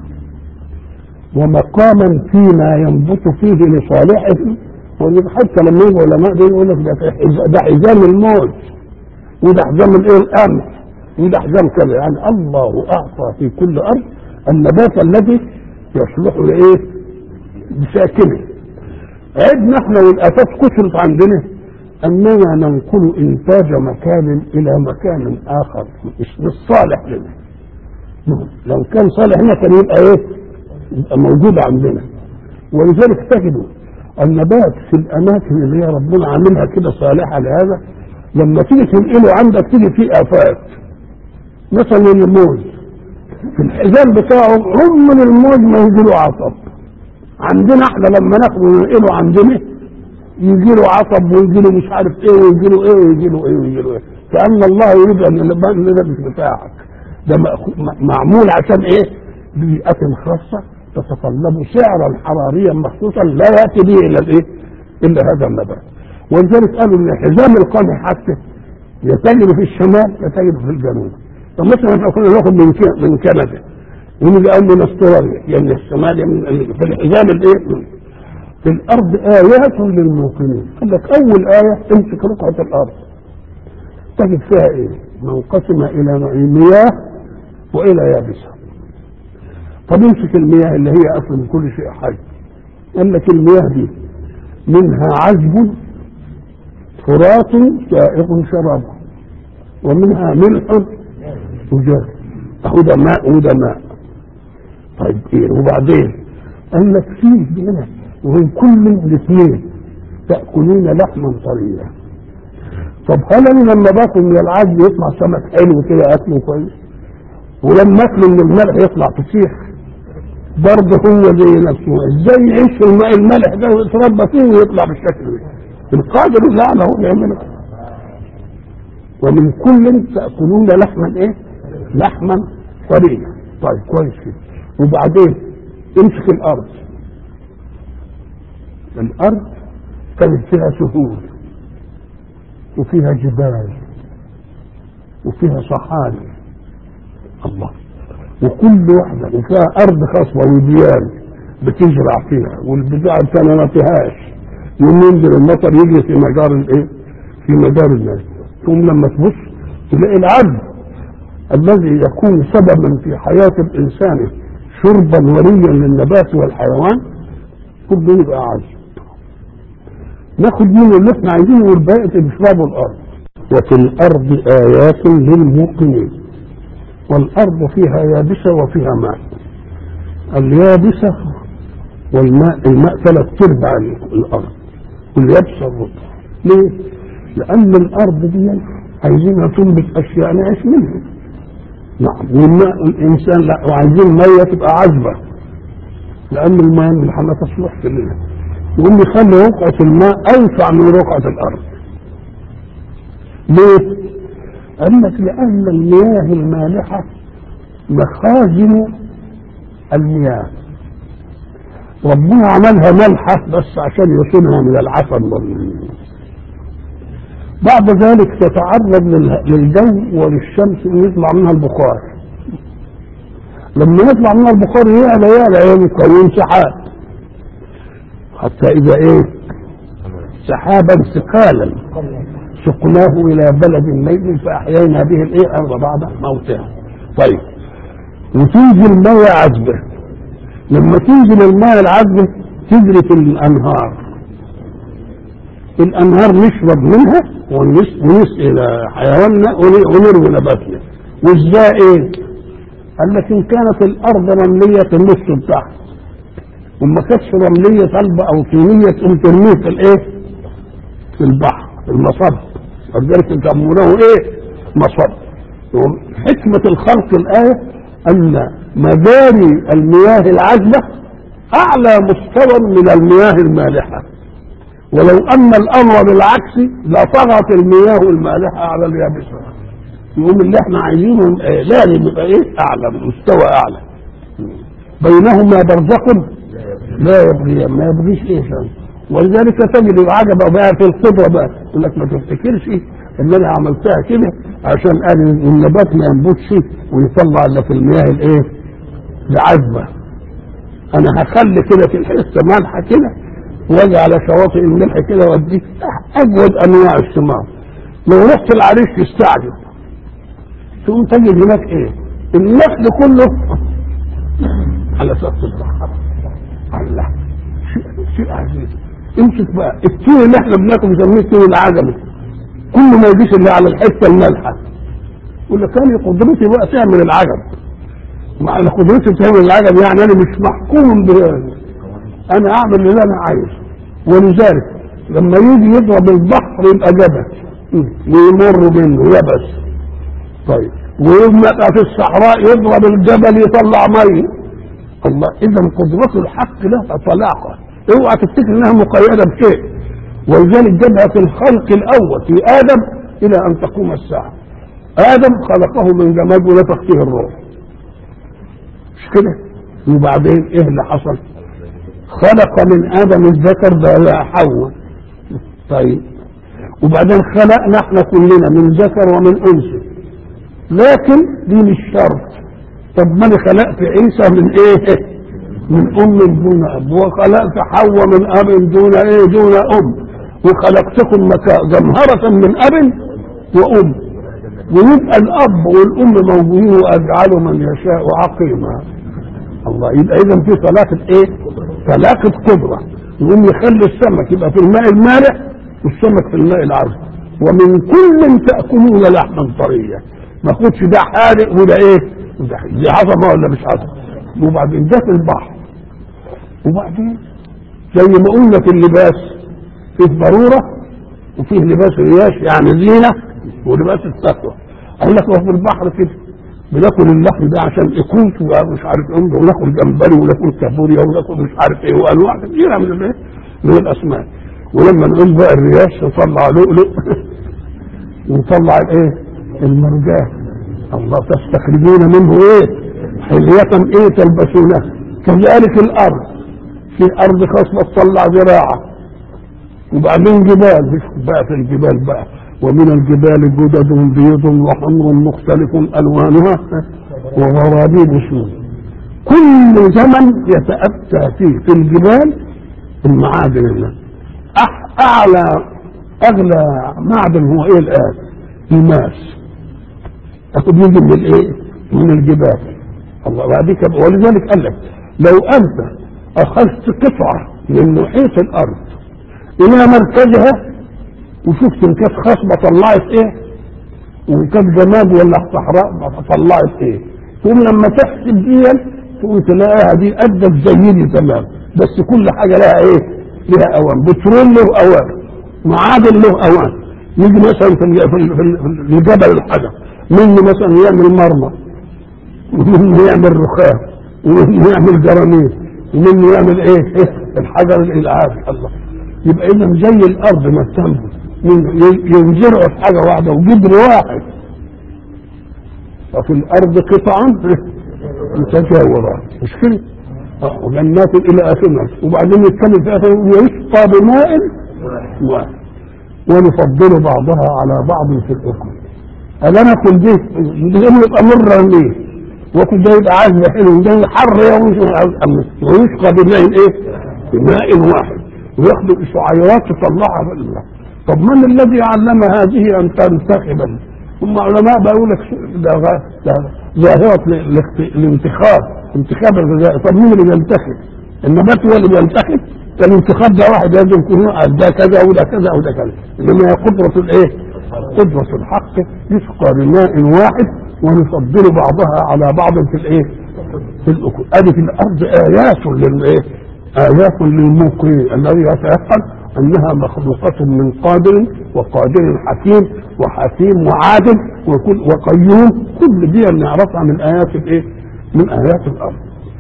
ومقاما فيما ينبت فيه لصالحه ولذلك حتى لما يجوا علماء دول يقول لك ده حز- ده حزام الموت وده حزام الايه القمح وده حزام كذا يعني الله اعطى في كل ارض النبات الذي يصلح لايه؟ بساكنه عدنا احنا والافات كثرت عندنا اننا ننقل انتاج مكان الى مكان اخر مش مش صالح لنا لو كان صالح هنا كان يبقى ايه؟ يبقى موجود عندنا ولذلك تجدوا النبات في الاماكن اللي هي ربنا عاملها كده صالحه لهذا لما تيجي تنقله عندك تيجي فيه افات مثلا الموز في الحزام بتاعه رغم من الموز ما يجي له عصب عندنا احنا لما ناخده وننقله عندنا يجي له عصب ويجي له مش عارف ايه ويجي له ايه ويجي له ايه ويجي له ايه كان الله يريد ان النبات ده مش بتاعك ده مأخو- م- معمول عشان ايه بيئة خاصة تتطلب سعرا حراريا مخصوصا لا ياتي به الا الايه الا هذا النبات ولذلك قالوا ان حزام القمح حتى يتجد في الشمال يتجد في الجنوب طب مثلا احنا كنا ناخد من ك- من كندا ونيجي قال من استراليا يا من الشمال يا من في الحزام الايه في الارض ايات للموقنين قال لك اول ايه امسك رقعه الارض تجد فيها ايه منقسمه الى نوعين مياه والى يابسه طب امسك المياه اللي هي اصل من كل شيء حي قال لك المياه دي منها عذب فرات سائغ شرابه ومنها ملح وجاف اهو ده ماء وده ماء طيب ايه وبعدين قال لك فيه هنا ومن كل الاثنين تاكلون لحما طريا طب هل انا لما باكل من العجل يطلع سمك حلو كده اكله كويس ولما اكله من الملح يطلع فسيخ برضه هو زي نفسه ازاي يعيش في الماء الملح ده ويتربى فيه ويطلع بالشكل ده القادر لا هو يعملها ومن كل تاكلون لحما ايه لحما طريا طيب كويس كده وبعدين امسك الارض الارض كانت فيها سهول وفيها جبال وفيها صحاري الله وكل واحدة وفيها أرض خصبة وديان بتزرع فيها والبتاع الثانية ما فيهاش يوم ينزل المطر يجري في مجار الايه؟ في مجار الناس ثم لما تبص تلاقي العبد الذي يكون سببا في حياة الإنسان شربا وليا للنبات والحيوان كله يبقى عجب ناخد منه اللي احنا عايزينه والباقي تشربه الارض وفي الارض ايات للموقنين والارض فيها يابسه وفيها ماء اليابسه والماء الماء ثلاث ارباع الارض واليابسه الرطب ليه؟ لأن الأرض دي عايزينها تنبت أشياء نعيش منها نعم والماء الإنسان لا وعايزين مية تبقى عذبة لأن الماء الملحة ما تصلحش لنا يقوم يخلي رقعة الماء أوسع من رقعة الأرض ليه؟ قال لك لأن المياه المالحة مخازن المياه ربنا عملها ملحة بس عشان يصونها من العفن وال- بعد ذلك تتعرض لل- للجو وللشمس ويطلع منها البخار لما يطلع منها البخار يعلى يعلى يكون سحاب حتى إذا إيه سحابا ثقالا سقناه إلى بلد ميت فأحيينا به الإيه أرض بعد موتها طيب وتنزل مياه عذبة لما تنزل الماء العذبة تجري في الأنهار الأنهار نشرب منها ونس- ونسقي حيواننا ون- ونروي نباتنا وازاي ايه؟ قال لك ان كانت الارض رمليه النص بتاعها وما كانتش رمليه صلبه او طينيه تقوم ترميه في الايه؟ في البحر في المصب ولذلك يسمونه ايه؟ مصب حكمه الخلق الايه ان مجاري المياه العذبه اعلى مستوى من المياه المالحه ولو ان الامر بالعكس لطغت المياه المالحه على اليابسه يقوم اللي احنا عايزينه آه، لازم يبقى ايه اعلى مستوى اعلى بينهما برزخ لا يبغيان ما يبغيش ايه شيء ولذلك تجد العجب بقى في القدره بقى يقول لك ما تفتكرش ان انا عملتها كده عشان قال النبات ما ينبتش ويطلع الا في المياه الايه العذبه انا هخلي كده في الحته مالحه كده واجي على شواطئ الملح كده واديك اجود انواع الثمار لو رحت العريش تستعجب تقوم تجد هناك ايه النخل كله على سطح البحر الله شيء شيء عجيب امسك بقى التين اللي احنا بناكل بنسميه التين العجمي كله ما يجيش الا على الحته المالحه يقول لك كان قدرتي بقى تعمل العجب مع ان قدرتي تعمل العجب يعني انا مش محكوم بهذا انا اعمل اللي انا عايزه ولذلك لما يجي يضرب البحر يبقى جبل ويمر منه يبس طيب ويبقى في الصحراء يضرب الجبل يطلع ميه الله اذا قدرة الحق لها طلاقة اوعى تفتكر انها مقيدة بشيء ولذلك جابها في الخلق الاول في ادم الى ان تقوم الساعة ادم خلقه من جماد ونفخ فيه الروح مش كده وبعدين ايه اللي حصل خلق من ادم الذكر بقى حواء طيب وبعدين خلقنا احنا كلنا من ذكر ومن انثى لكن دي مش شرط طب ما انا خلقت عيسى من ايه من ام دون اب وخلقت حواء من اب دون ايه دون ام وخلقتكم مكا جمهرة من اب وام ويبقى الاب والام موجودين واجعل من يشاء عقيما الله يبقى اذا في طلاقة ايه طلاقة قدرة يقوم يخلي السمك يبقى في الماء المالح والسمك في الماء العذب ومن كل تأكلون لحما طريا ما خدش ده حادق وده ايه وده حادق. دي عظمة ولا مش عظمة وبعدين ده في البحر وبعدين زي ما قلنا في اللباس فيه ضرورة وفيه لباس رياش يعني زينة ولباس التقوى قال لك هو في البحر كده بناكل اللحم ده عشان اكوت ومش عارف ايه وناكل جمبري وناكل كابوريا وناكل مش عارف ايه وانواع كثيره من الايه من الاسماك ولما نقول بقى الرياش نطلع لؤلؤ ونطلع الايه المرجان الله تستخرجون منه ايه حلية ايه تلبسونها كذلك الارض في ارض خصبة تطلع زراعة وبعدين جبال مش بقى في الجبال بقى ومن الجبال جدد بيض وحمر مختلف الوانها وغرابيب سود كل زمن يتأتى فيه في الجبال المعادن الله أح- اعلى اغلى معدن هو ايه الان الماس تاخد يجي من الايه من الجبال الله وبعديك ولذلك قال لك لو انت اخذت قطعه من محيط الارض الى مركزها وشفت ان كانت خصبه طلعت ايه وان كانت جماد ولا صحراء طلعت ايه تقوم لما تحسب دي تقوم تلاقيها دي ادت زي دي تمام بس كل حاجه لها ايه؟ لها اوان بترول له اوان معادن له اوان يجي مثلا في ال- في ال- في ال- في الجبل الحجر منه مثلا يعمل مرمى ومنه يعمل رخام ومنه يعمل جرانيت ومنه يعمل ايه, إيه؟ الحجر الالعاب الله يبقى اذا زي الارض ما تنبت ينزرعوا في حاجه واحده وجدر واحد وفي الارض قطعا متجاورات مش كده؟ آه، وجنات الى اخره وبعدين يتكلم في اخره ويسقى بماء واحد ونفضل بعضها على بعض في الاكل ألا ناكل دي ده يبقى مر ليه وكل ده يبقى عذب حلو ده حر يا ويسقى بماء ايه؟ بماء واحد وياخدوا شعيرات تطلعها في الله طب من الذي علم هذه ان تنتخب هم علماء بيقول لك ده غ- ده ظاهرة الاخت- الانتخاب انتخاب الغذاء طب مين اللي بينتخب؟ النبات هو اللي بينتخب ده الانتخاب ده واحد لازم يكون ده كذا وده كذا وده كذا انما هي قدرة الايه؟ قدرة الحق يسقى بماء واحد ونفضل بعضها على بعض في الايه؟ في الاكل ادي في الارض ايات للايه؟ ايات للموقنين الذي يتيقن انها مخلوقة من قادر وقادر حكيم وحكيم وعادل وكل وقيوم كل دي نعرفها من ايات الايه؟ من ايات الارض.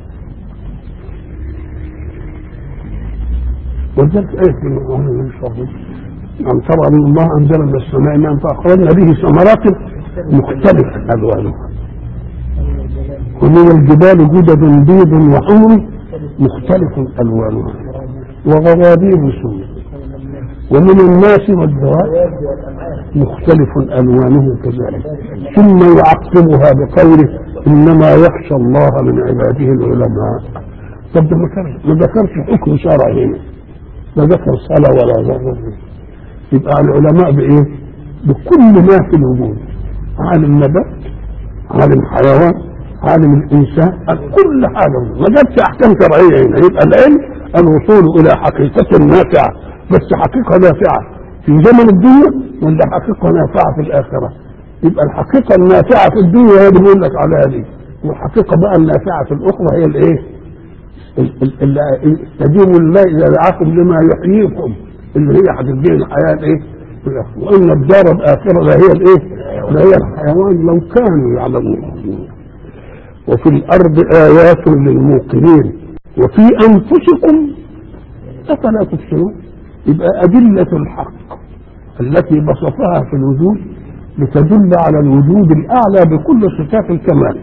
ولذلك ايه في القرآن ان شاء الله أن ترى من الله أنزل من السماء ماء فأخرجنا به ثمرات مختلفة ألوانها ومن الجبال جدد بيض وحمر مختلف ألوانها وغرابيب سود ومن الناس والدواب مختلف ألوانه كذلك ثم يعقبها بقوله إنما يخشى الله من عباده العلماء طب ده ما كانش- ما ذكرش حكم شرعي هنا لا ذكر صلاة ولا ذكر يبقى العلماء بإيه؟ بكل ما في الوجود عالم نبات عالم حيوان عالم الإنسان كل حاجة ما جابش أحكام شرعية هنا يبقى العلم الوصول إلى حقيقة نافعة بس حقيقة نافعة في زمن الدنيا ولا حقيقة نافعة في الآخرة يبقى الحقيقة النافعة في الدنيا هي اللي بيقول لك عليها دي والحقيقة بقى النافعة في الأخرى هي الإيه؟ ال- ال- ال- استجيبوا لله اذا دعاكم لما يحييكم اللي هي هتديه الحياه الايه؟ وان الدار الاخره لهي الايه؟ لهي الحيوان لو كانوا يعلمون وفي الارض ايات للموقنين وفي انفسكم افلا تبصرون يبقى ادله الحق التي بسطها في الوجود لتدل على الوجود الاعلى بكل صفات الكمال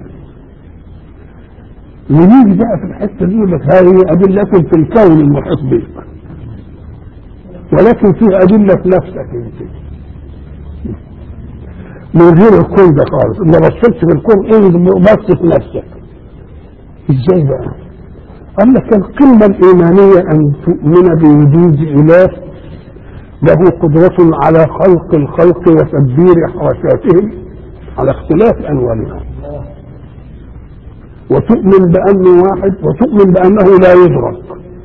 ويجي بقى في الحته دي يقول لك هذه ادله في الكون المحيط بك ولكن في ادله في نفسك انت من غير الكون ده خالص ما بصيتش في الكون ايه بص في نفسك ازاي بقى؟ قال لك القمه الايمانيه ان تؤمن بوجود اله له قدرة على خلق الخلق وتدبير حركاتهم على اختلاف ألوانها وتؤمن بأنه واحد وتؤمن بأنه لا يدرك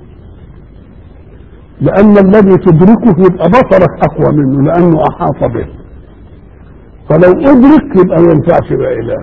لأن الذي تدركه يبقى بصرك أقوى منه لأنه أحاط به فلو أدرك يبقى ما ينفعش يبقى إله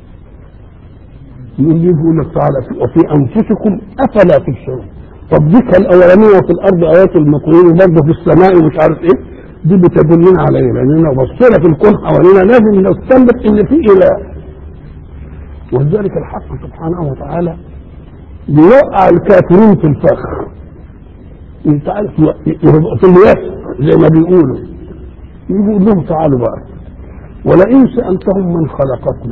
يقول لي يقول لك تعالى وفي أنفسكم أفلا تبصرون طب ديك الأولانية في الأرض آيات المقرين برضه في السماء ومش عارف إيه دي بتدلنا على إيه لأننا بصينا في الكون حوالينا لازم نستنبط إن في إله ولذلك الحق سبحانه وتعالى بيوقع الكافرين في الفخ انت عارف في اليأس زي ما بيقولوا يقول لهم تعالوا بقى ولئن سألتهم من خلقكم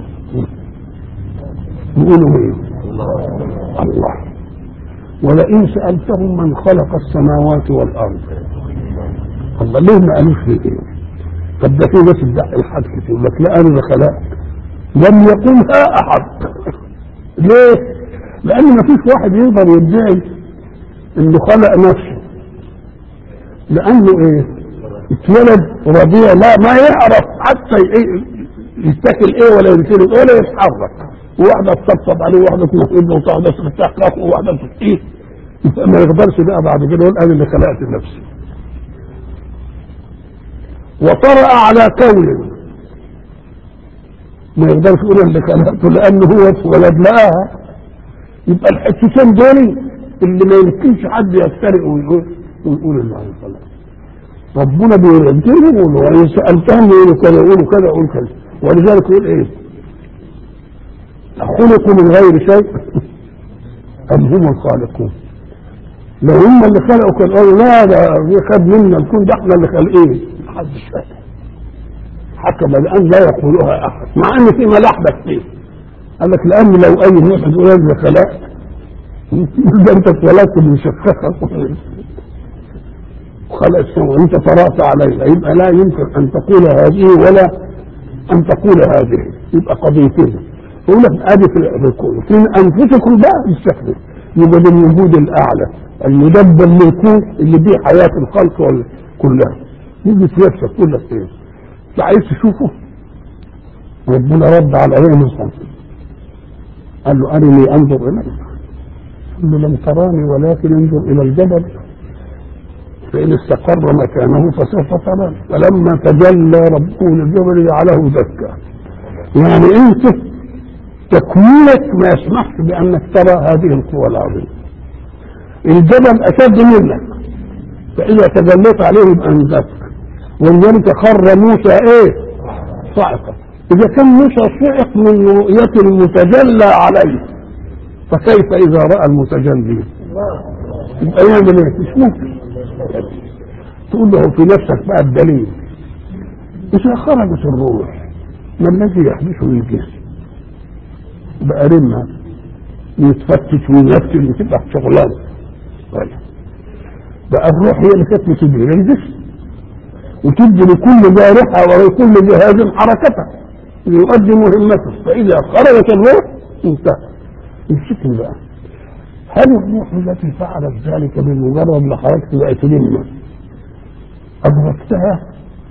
يقولوا ايه الله ولئن سألتهم من خلق السماوات والأرض الله ليه ما قالوش ليه ايه طب ده في ناس تدعي الحد يقول لك لا انا اللي خلقت لم يقولها احد ليه لان ما فيش واحد يقدر يدعي انه خلق نفسه لانه ايه اتولد رضيع لا ما يعرف حتى ايه يتاكل ايه ولا يمثله ولا يتحرك وواحده تطبطب عليه وواحده تنقل له وواحده تفتح كفه وواحده تسقيه ما يقدرش بقى بعد كده يقول انا اللي خلقت نفسي وطرأ على كون ما يقدرش يقول اللي خلقته لانه هو اتولد لها يبقى الحتتين دول اللي ما يمكنش حد يفترق ويقول ويقول انه خلق ربنا بينزلهم وإن سألتهم يقولوا كذا يقولوا كذا يقولوا كذا ولذلك يقول إيه؟ خلقوا من غير شيء أم هم الخالقون لو هم اللي خلقوا كان قالوا لا ده خد منا الكون ده احنا اللي خالقين محدش فاهم حكم الآن لا يقولها أحد مع أن في ملاحبة فيه قال لك لأن لو أي واحد يقول أنا اللي خلقت ده أنت اتولدت مشخصة وخلق السماء وأنت طرأت عليها يبقى لا يمكن أن تقول هذه ولا أن تقول هذه يبقى قضيتين يقول لك ادي في الكون في انفسكم بقى يستخدم يبقى ده الوجود الاعلى المدبر للكون اللي بيه حياه الخلق وال- كلها يجي في نفسك يقول لك ايه انت عايز تشوفه ربنا رد على ايه مثلا قال له ارني انظر اليك قال له لم تراني ولكن انظر الى الجبل فإن استقر مكانه فسوف تراني فلما تجلى ربه للجبل جعله دكا يعني انت تكوينك ما يسمحش بانك ترى هذه القوى العظيمه الجبل اشد منك فاذا تجليت عليه يبقى انزلك ولذلك خر موسى ايه صاعقا اذا كان موسى صعق من رؤيه المتجلى عليه فكيف اذا راى المتجلي يبقى يعمل ايه مش ممكن تقول له في نفسك بقى الدليل اذا خرجت الروح ما الذي يحدث للجسم بقى رمها يتفتش وينفل وتبقى شغلانه طيب بقى الروح هي اللي كانت بتدري للجسم وتدي لكل جارحه ولكل جهاز حركته ليؤدي مهمته فاذا خرجت الروح انتهى يمسكني بقى هل الروح التي فعلت ذلك بمجرد ما خرجت بقت لمه ادركتها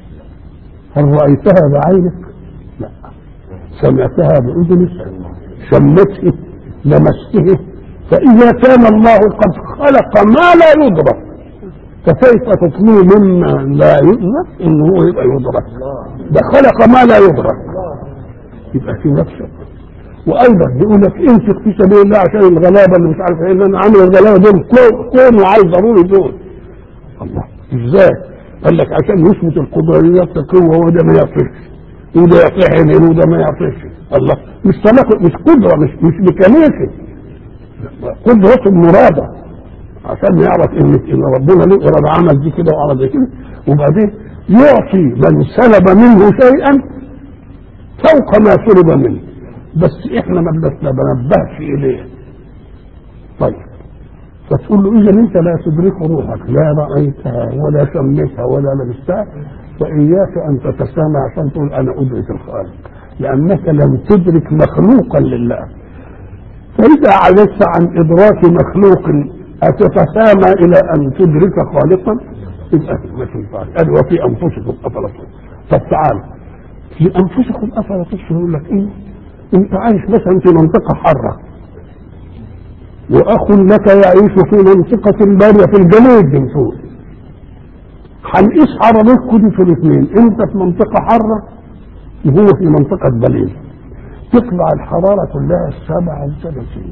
هل رايتها بعينك؟ لا سمعتها باذنك شمته لمسته فإذا كان الله قد خلق ما لا يدرك فكيف تطلب مما لا يدرك انه هو يبقى يدرك ده خلق ما لا يدرك يبقى في نفسك وايضا بيقول لك انفق في سبيل الله عشان الغلابه اللي مش عارف ايه اللي انا عامل الغلابه دول كون وعايز ضروري دول الله ازاي؟ قال لك عشان يثبت القدره يثبت القوه وده ما يعطيش وده يعطيه عينين وده ما يعطيش الله مش تناقض مش قدره مش مش ميكانيكي قدرته مرادة عشان يعرف ان ان ربنا له اراده عمل دي كده وعمل دي كده وبعدين يعطي من سلب منه شيئا فوق ما سلب منه بس احنا ما بنتنبهش اليه طيب فتقول له اذا انت لا تدرك روحك لا رايتها ولا سميتها ولا لمستها فاياك ان تتسامى عشان تقول انا ادرك الخالق لانك لم تدرك مخلوقا لله فإذا عجزت عن إدراك مخلوق أتتسامى إلى أن تدرك خالقا يبقى ما تنفعش أدي وفي أنفسكم أفلا طب تعال في أنفسكم أفلا تبصروا يقول لك إيه أنت عايش مثلا في منطقة حارة وأخ لك يعيش في منطقة بارية في الجنوب من فوق هنقيس حرارتكم دي في الاثنين أنت في منطقة حارة وهو في منطقة بليل تطلع الحرارة كلها سبعة وثلاثين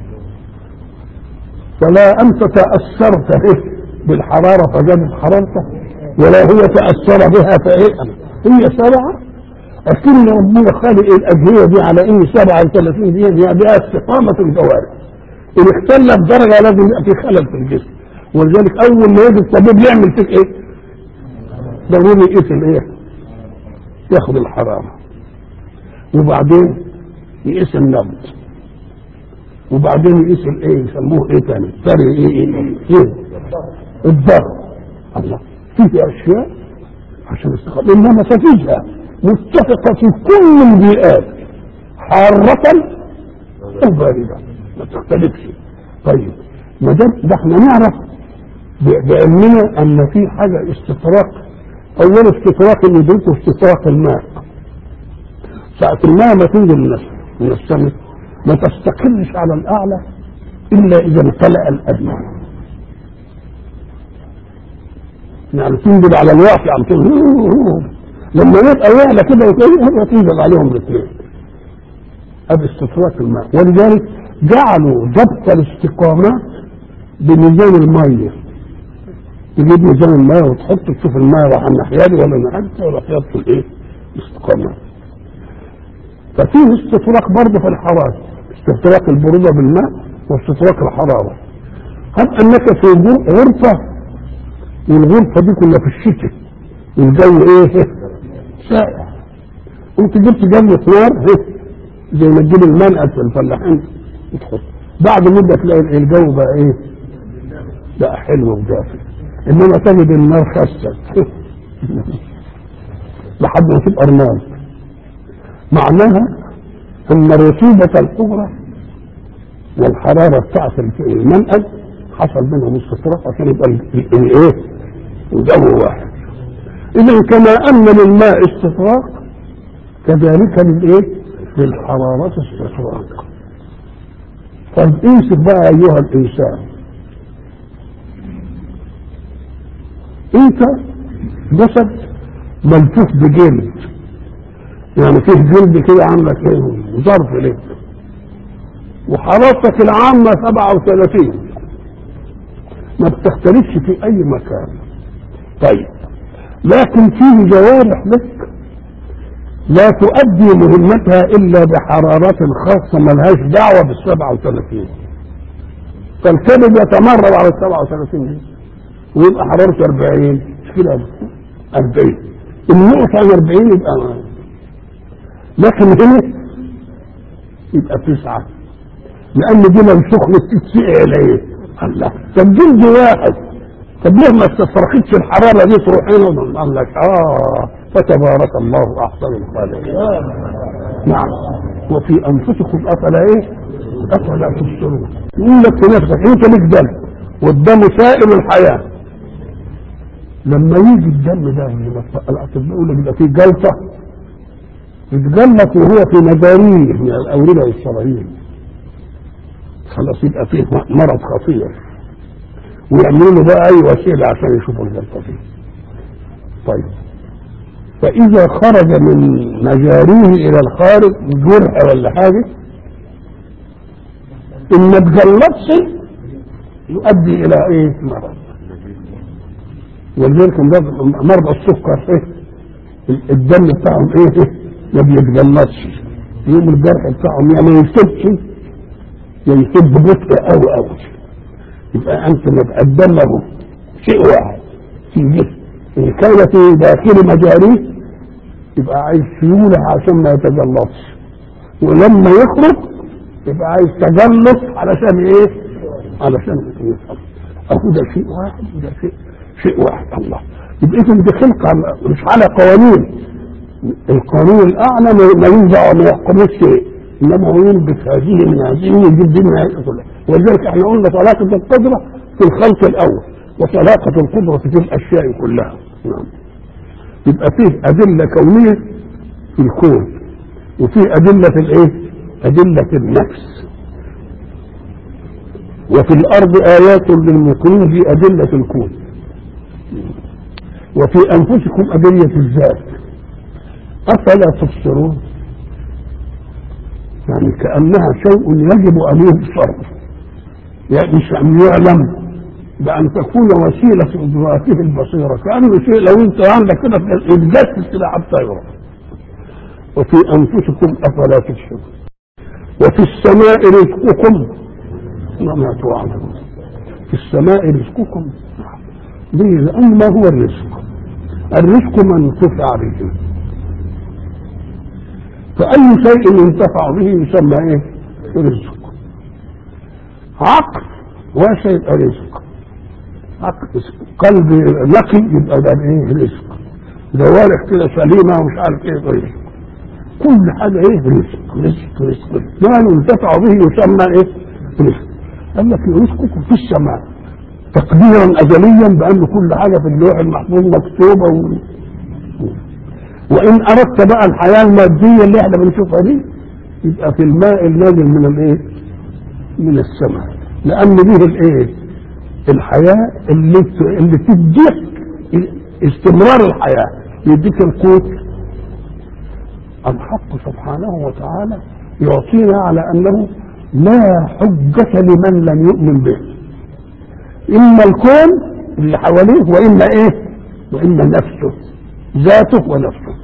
فلا أنت تأثرت به بالحرارة فزادت حرارته ولا هو تأثر بها فإيه هي سبعة أكن ربنا خالق الأجهزة دي على إن سبعة وثلاثين دي هي بها استقامة الجوارح إن اختلت درجة لازم يبقى في خلل في الجسم ولذلك أول ما يجي الطبيب يعمل فيك إيه؟ ضروري يقيس الإيه؟ ياخد الحرارة وبعدين يقيس النبض وبعدين يقيس الايه يسموه ايه تاني فرق ايه ايه ايه, إيه؟ الضرب الله فيه اشياء عشان استخدام انما تفيدها متفقه في كل البيئات حارة او باردة ما تختلفش طيب ما دام ده احنا نعرف بعلمنا ان في حاجه استطراق اولا استطراق اللي يدركه استطراق الماء ساعة الماء ما تنزل من من السماء ما تستقرش على الأعلى إلا إذا امتلأ الأدنى يعني تنزل على الواقع عم لما يبقى يعلى كده يبقى تنزل عليهم الاثنين هذا استطراق الماء ولذلك جعلوا ضبط الاستقامات بميزان المية تجيب ميزان الماء وتحط تشوف الماء راح الناحيه دي ولا الناحيه دي ولا خيط في الايه؟ الاستقامه. ففيه استطراق برضه في الحراره استطراق البروده بالماء واستطراق الحراره. هب انك في غر- غرفه والغرفه دي كلها في الشتاء والجو ايه؟ ساقع. انت جبت جنة نار اهي زي ما تجيب المنقل في الفلاحين وتحط بعد مده تلاقي الجو بقى ايه؟ بقى حلو ودافئ انما تجد النار خست لحد ما تبقى رمال معناها ان رطوبة القبرة والحرارة بتاعت المنقل حصل بينهم استطراق عشان يبقى ال- ال- الايه؟ الجو واحد اذا كما ان للماء استطراق كذلك للايه؟ للحرارة استطراق طيب امسك بقى ايها الانسان انت جسد ملفوف بجلد يعني فيه جلد كده عاملك ايه ظرف لك وحرارتك العامة 37 ما بتختلفش في اي مكان طيب لكن فيه جوارح لك لا تؤدي مهمتها الا بحرارات خاصة ملهاش دعوة بال 37 فالكبد يتمرد على ال 37 دي ويبقى حرارته 40 مش كده 40 النقطة عن 40 يبقى لكن هنا يبقى تسعة لأن دي لو سخنت تتسقع إليه الله طب جلد واحد طب ليه ما استفرقتش الحرارة دي تروح هنا قال لك آه فتبارك الله أحسن الخالقين نعم وفي أنفسكم أفلا إيه؟ أفلا تبصرون يقول لك في نفسك أنت ليك دم والدم سائل الحياة لما يجي الدم ده الاطباء يقول لك ده فيه جلطه يتجلط وهو في مجاريه من الاورده والشرايين خلاص يبقى فيه مرض خطير ويعملوا له بقى اي وسيله عشان يشوفوا الجلطه فيه طيب فاذا خرج من مجاريه الى الخارج جرح ولا حاجه ان ما تجلطش يؤدي الى ايه مرض ولذلك مرضى السكر ايه الدم بتاعهم ايه ما بيتجلطش يوم الجرح بتاعهم يا ما يسبش يا يسب ببطء قوي قوي يبقى انت ما الدم اهو شيء واحد في جسم ان كان في داخل مجاريه يبقى عايز سيوله عشان ما يتجلطش ولما يخرج يبقى عايز تجلط علشان ايه؟ علشان يفهم اهو ده شيء واحد وده شيء شيء واحد الله يبقى اذا دي خلقه مش على قوانين القانون الاعلى ما ينزع وما يحكمش شيء انما هو يلبس هذه من هذه ويجيب دي من هذه كلها ولذلك احنا قلنا طلاقه القدره في الخلق الاول وطلاقه القدره في الاشياء كلها نعم يبقى فيه ادله كونيه في الكون وفيه ادله الايه؟ ادله النفس وفي الارض ايات للمقيم في ادله الكون وفي انفسكم ادله الذات افلا تبصرون يعني كانها شيء يجب ان يبصر يعني مش ان يعلم بان تكون وسيله ادراكه البصيره كانه شيء لو انت عندك كده يتجسس كده حتى يرى وفي انفسكم افلا تبصرون وفي السماء رزقكم وما توعدون في السماء رزقكم ليه؟ لأن ما هو الرزق؟ الرزق ما انتفع به فأي شيء ينتفع به يسمى إيه؟ رزق عقل وشيء رزق عقل قلب نقي يبقى ده ايه رزق جوارح كده سليمه ومش عارف ايه رزق كل حاجه ايه رزق رزق رزق ما ينتفع به يسمى ايه رزق قال لك رزقكم في السماء تقديرا ازليا بان كل حاجه في اللوح المحفوظ مكتوبه و... وان اردت بقى الحياه الماديه اللي احنا بنشوفها دي يبقى في الماء النازل من الايه؟ من السماء لان دي الايه؟ الحياه اللي اللي تديك استمرار الحياه يديك القوت الحق سبحانه وتعالى يعطينا على انه لا حجة لمن لم يؤمن به إما الكون اللي حواليه واما ايه واما نفسه ذاته ونفسه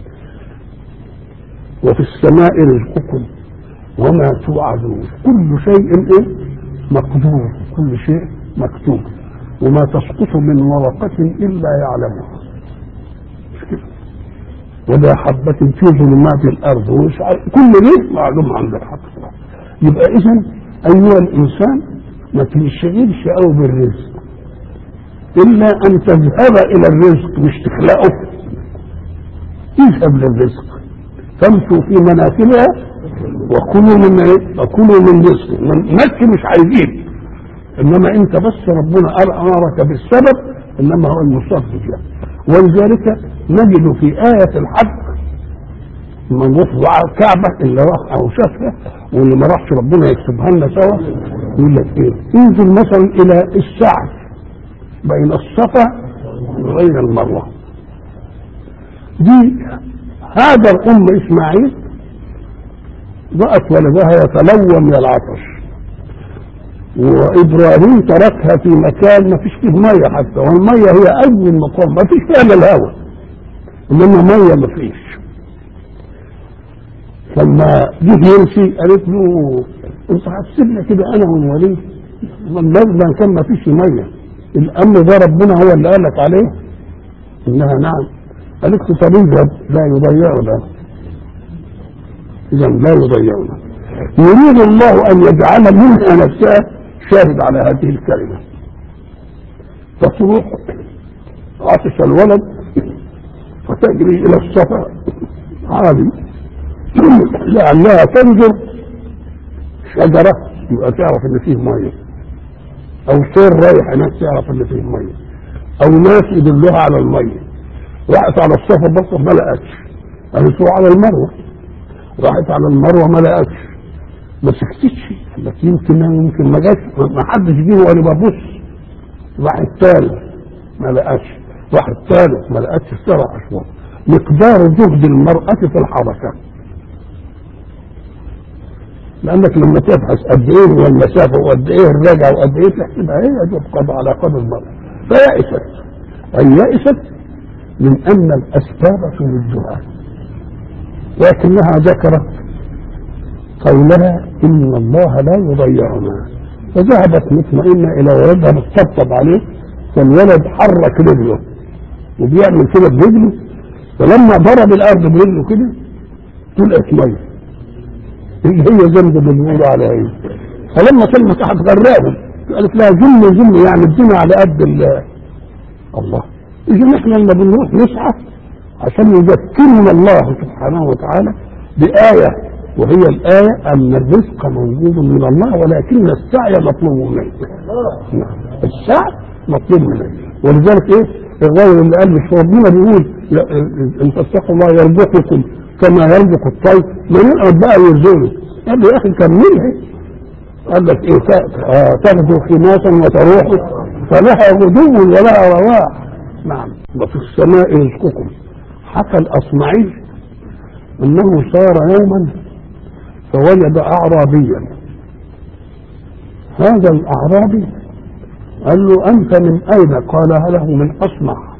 وفي السماء رزقكم وما توعدون كل شيء ايه مقدور كل شيء مكتوب وما تسقط من ورقة إلا يعلمها مش كده ولا حبة في ظلمات الأرض ومش عارف كل ده معلوم عند الحق يبقى إذا أيها الإنسان ما تنشغلش قوي بالرزق إلا أن تذهب إلى الرزق مش تخلقه اذهب للرزق فامشوا في مناكبها وكلوا من ايه؟ وكلوا من رزق مكي مش عايزين انما انت بس ربنا امرك بالسبب انما هو المسبب يعني ولذلك نجد في آية الحج من نروح على الكعبة اللي راح أو شافها واللي ما راحش ربنا يكتبها لنا سوا يقول لك إيه؟ انزل مثلا إلى السعي بين الصفا وبين المروة دي هذا الأم إسماعيل رأت ولدها يتلوى من العطش وإبراهيم تركها في مكان ما فيش فيه مية حتى والمية هي أول مقام ما فيش فيها إلا الهواء إنما مية ما فيش لما جه يمشي قالت له انت هتسيبنا كده انا والوليد ما كان ما فيش ميه الامر ده ربنا هو اللي قال لك عليه انها نعم قالت له طب اذهب لا يضيعنا اذا لا يضيعنا يريد الله ان يجعل منها نفسها شاهد على هذه الكلمه فتروح عطش الولد فتجري الى الصفا عالي لأنها تنظر شجرة يبقى تعرف إن فيه مية أو سير رايح هناك تعرف إن فيه مية أو ناس يدلوها على المية راحت على الصفا بصت ما لقتش قالت على المروة راحت على المروة ما لقتش ما سكتتش لكن يمكن يمكن ما جاتش ما حدش جه وانا ببص راح الثالث ما لقاش راح الثالث ما لقاش سبع اشواط مقدار جهد المرأة في الحركة لانك لما تبحث قد ايه هو المسافه وقد ايه الرجعه وقد ايه تحسبها هي تبقى على قدر المرأة فيأست أي يأست من أن الأسباب تمدها لكنها ذكرت قولها إن الله لا يضيعنا فذهبت مطمئنة إلى ولدها بتطبطب عليه فالولد حرك رجله وبيعمل كده برجله فلما ضرب الأرض برجله كده طلعت مية اللي هي ذنب اللي بيقولوا عليها ايه فلما كلمة تحت غراهم قالت لها جن جن يعني الدنيا على قد الله اذا احنا لما بنروح نسعى عشان يذكرنا الله سبحانه وتعالى بآية وهي الآية أن الرزق موجود من الله ولكن السعي مطلوب منك السعي مطلوب منك ولذلك ايه الراجل اللي قال مش ربنا بيقول ان تتقوا الله يرزقكم كما يرزق الطير ما نقعد بقى يرزقني قال له يا اخي كملها قال لك ايه تغدو خماسا وتروح فلها غدو ولها رواح نعم وفي السماء رزقكم حكى الاصمعي انه صار يوما فوجد اعرابيا هذا الاعرابي قال له انت من اين قالها له من اصمع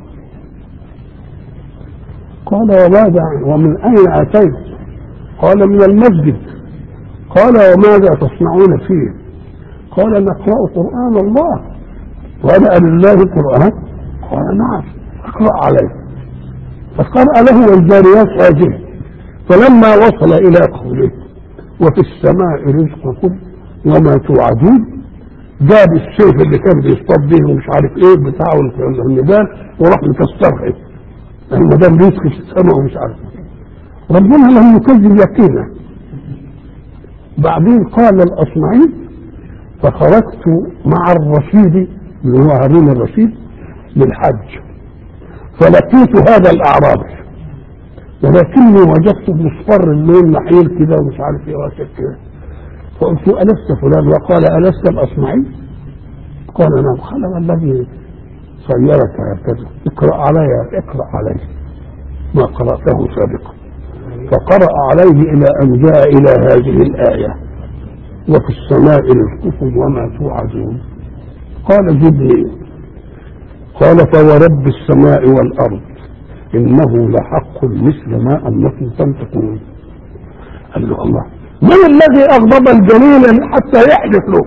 قال وماذا ومن اين اتيت قال من المسجد قال وماذا تصنعون فيه قال نقرا قران الله وانا لله قران قال نعم اقرا عليه فقرا له والجاريات هذه فلما وصل الى قوله وفي السماء رزقكم وما توعدون جاب السيف اللي كان بيصطاد به ومش عارف ايه بتاعه الميدان وراح مكسرها المدام رزق في السماء ومش عارف ربنا لم يكذب يقينا بعدين قال الاصمعي فخرجت مع الرشيد اللي هو هارون الرشيد للحج فلقيت هذا الاعرابي ولكني وجدته مصفر اللون محيل كده ومش عارف ايه واسف كده فقلت ألست فلان وقال ألست الأصمعي قال نعم قال والذي صيرك هكذا اقرأ علي اقرأ علي ما قرأته سابقا فقرأ عليه إلى أن جاء إلى هذه الآية وفي السماء رزقكم وما توعدون قال جبريل قال فورب السماء والارض انه لحق مثل ما انكم تنطقون قال له الله من الذي اغضب الجليل حتى يحدث له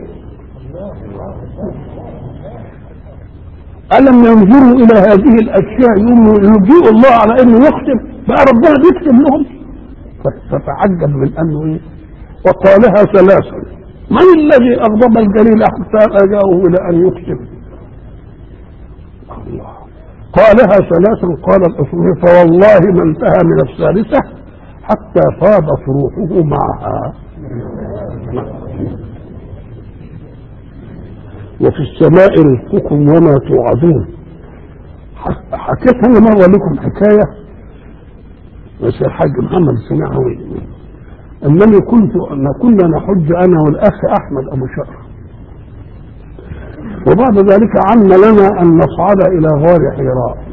الم ينظروا الى هذه الاشياء يوم يجيء الله على انه يختم بقى ربنا بيختم لهم فتعجب من انه ايه وقالها ثلاثا من الذي اغضب الجليل حتى اجاؤه الى ان يختم الله قالها ثلاثا قال الاصولي فوالله ما انتهى من الثالثه حتى فاضت روحه معها وفي السماء رزقكم وما توعدون حكيت انا مره لكم حكايه بس الحاج محمد سمعها انني كنت ان كنا نحج انا والاخ احمد ابو شقر وبعد ذلك عم لنا ان نصعد الى غار حراء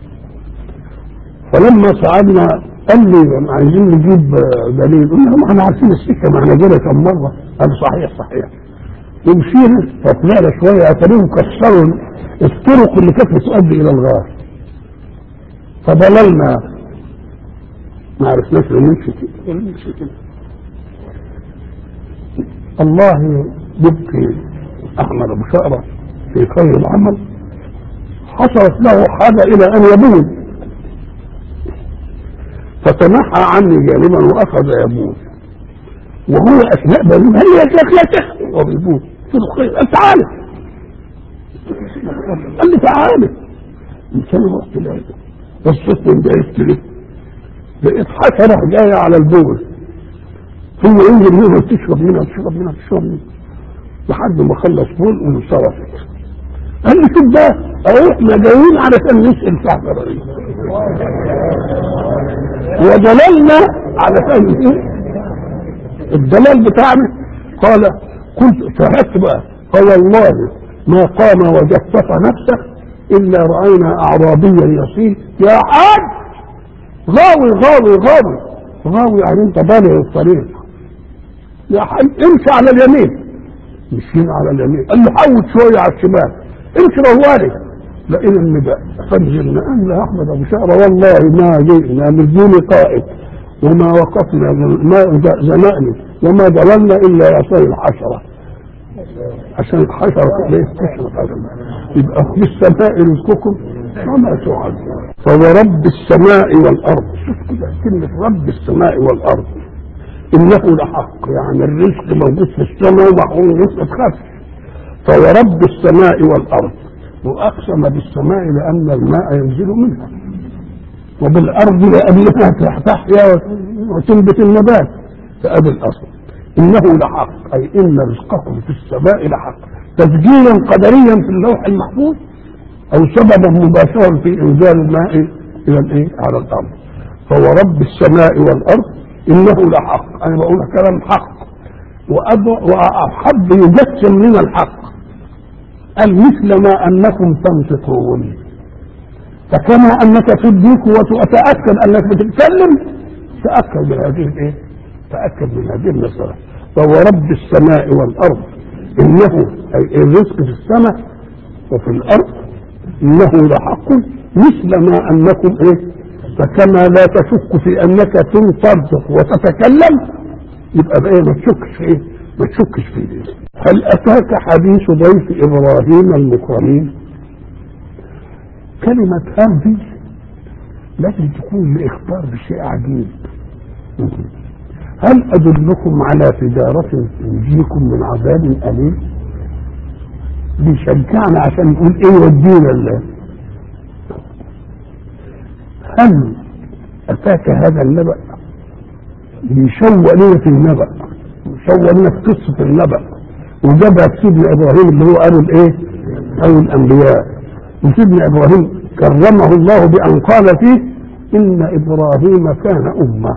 فلما صعدنا قال لي عايزين نجيب دليل قلنا ما احنا عارفين السكه ما احنا جينا كم مره قال صحيح صحيح ومشينا فطلعنا شويه اتاريهم كسروا الطرق اللي كانت بتؤدي الى الغار فضللنا ما عرفناش نمشي كده نمشي كده الله يبقي احمد ابو شقره في خير العمل حصلت له حاجه الى ان يبول فتنحى عني جانبا واخذ يبول وهو اثناء بلول هل يا شيخ يا شيخ وبيبول قلت له خير انت عارف قال لي تعالى انسان رحت له بصيت من بعيد كده لقيت حشره جايه على البول هو ينزل منها تشرب منها تشرب منها تشرب منها لحد ما خلص بول وانصرفت قال لي شوف ده اهو احنا جايين علشان نسال صاحب الرئيس ودللنا علشان ايه الدلال بتاعنا قال قلت شاهدت بقى فوالله ما قام وجفف نفسه الا راينا اعرابيا يصيح يا حاج غاوي غاوي غاوي غاوي يعني انت بالغ الطريق يا حاج امشي على اليمين مشينا على اليمين قال له حوت شويه على الشمال امشي روالي لقينا النداء فنزلنا قال يا احمد ابو شعره والله ما جئنا من دون قائد وما وقفنا ما زنقنا وما ضللنا الا يصل الحشره عشان الحشره ليه تشرب يبقى في السماء رزقكم وما توعدون فورب السماء والارض شوف كده كلمه رب السماء والارض انه لحق يعني الرزق موجود في السماء ومعقول الرزق بخف فورب السماء والارض واقسم بالسماء لان الماء ينزل منها وبالارض لانها تحيا وتنبت النبات فادي الاصل انه لحق اي ان رزقكم في السماء لحق تسجيلا قدريا في اللوح المحفوظ او سببا مباشرا في انزال الماء الى الايه على الارض فهو رب السماء والارض انه لحق انا بقول كلام حق واحب يجسم لنا الحق قال مثل ما انكم تنطقون فكما انك تدرك وتتاكد انك بتتكلم تاكد من هذه الايه؟ تاكد من هذه المساله فهو رب السماء والارض انه اي الرزق في السماء وفي الارض انه لحق مثل ما انكم ايه؟ فكما لا تشك في انك تنطق وتتكلم يبقى بقى ما تشكش في ايه؟ ما تشكش في ايه؟ هل اتاك حديث ضيف ابراهيم المكرمين؟ كلمة هذه لازم تكون لإخبار بشيء عجيب هل أدلكم على تجارة تنجيكم من عذاب أليم؟ بيشجعنا عشان نقول إيه ودينا الله هل أتاك هذا النبأ؟ بيشوق لنا في النبأ بيشوق لنا في قصة النبأ وجابها في سيدنا إبراهيم اللي هو قالوا الإيه؟ أو الأنبياء وسيدنا ابراهيم كرمه الله بان قال فيه ان ابراهيم كان امه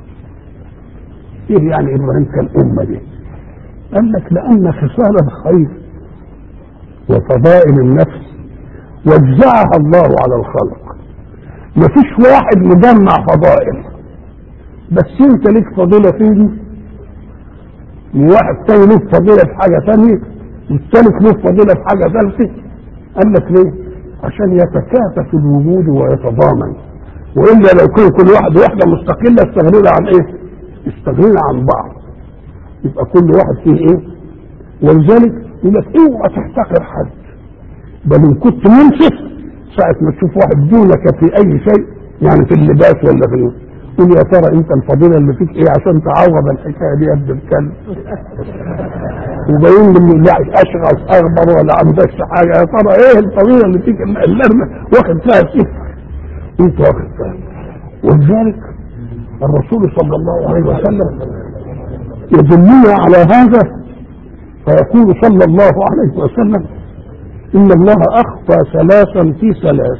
ايه يعني ابراهيم كان امه دي قال لك لان خصال الخير وفضائل النفس وزعها الله على الخلق ما فيش واحد مجمع فضائل بس انت ليك فضيله في دي وواحد تاني له فضيله في حاجه ثانيه والثالث له فضيله في حاجه ثالثه قال لك ليه؟ عشان يتكاتف الوجود ويتضامن والا لو كان كل واحد وحده مستقله استغنينا عن ايه؟ استغنينا عن بعض يبقى كل واحد فيه ايه؟ ولذلك يقول لك اوعى تحتقر حد بل ان كنت منصف ساعة ما تشوف واحد دونك في اي شيء يعني في اللباس ولا في ال- قول يا ترى انت الفضيله اللي فيك ايه عشان تعوض الحكايه دي قد الكلب وباين لي لا اشغل اخضر ولا عندكش حاجه يا ترى ايه الفضيله اللي فيك اللي انا واخد فيها صفر انت واخد فيها ولذلك الرسول صلى الله عليه وسلم يدلنا على هذا فيقول صلى الله عليه وسلم ان الله اخفى ثلاثا في ثلاث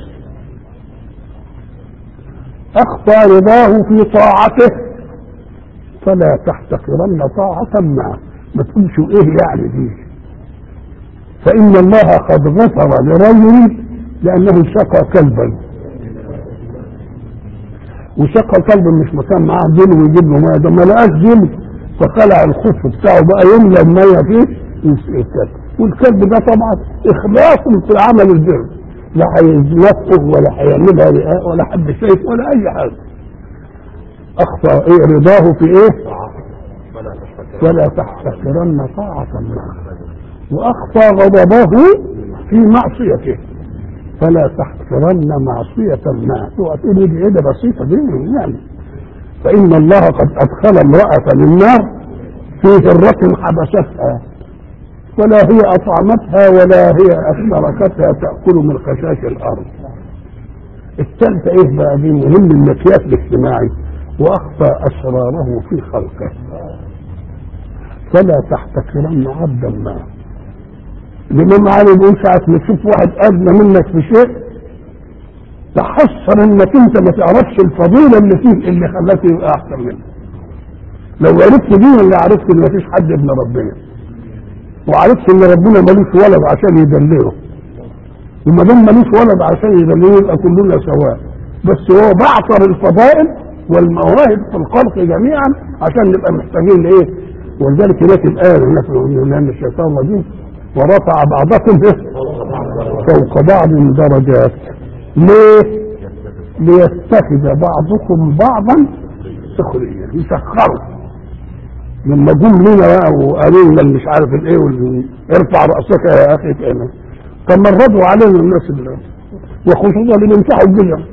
اخفى رضاه في طاعته فلا تحتقرن طاعة معه ما تقولش ايه يعني دي فان الله قد غفر لرجل لانه سقى كلبا وسقى كلب مش مكان معاه دين ويجيب له ميه ده ما لقاش دين فخلع الخف بتاعه بقى يملى الميه فيه ويسقي الكلب والكلب ده طبعا اخلاص في عمل البر لا هينفق ولا هيعملها رئاء ولا حد شايف ولا اي حاجه اخفى ايه رضاه في ايه ولا تحتقرن طاعة معه واخفى غضبه في معصيته فلا تحقرن معصية معه اوعى تقول دي ايه ده بسيطة دي يعني فإن الله قد أدخل امرأة للنار في هرة حبستها ولا هي أطعمتها ولا هي أشركتها تأكل من خشاش الأرض الثالثة إيه بقى دي مهم المقياس الاجتماعي وأخفى أسراره في خلقه فلا تحتقرن عبدا ما الإمام علي بيقول ساعة ما تشوف واحد أدنى منك في شيء تحسر إنك أنت ما تعرفش الفضيلة اللي فيه اللي خلاك يبقى أحسن منك لو عرفت دي اللي عرفت إن مفيش حد ابن ربنا وعرفت إن ربنا ملوش ولد عشان يدلله وما دام ملوش ولد عشان يدلله يبقى كلنا سواء بس هو بعثر الفضائل والمواهب في الخلق جميعا عشان نبقى محتاجين لايه؟ ولذلك هناك الايه هناك لان الشيطان الرجيم ورفع بعضكم إيه؟ فوق بعض درجات ليه؟ ليتخذ بعضكم بعضا سخريا يسخروا لما جم لنا بقى وقالوا لنا مش عارف الايه وال- ارفع راسك يا اخي كان تمردوا علينا الناس اللي وخصوصا اللي بيمسحوا الجزم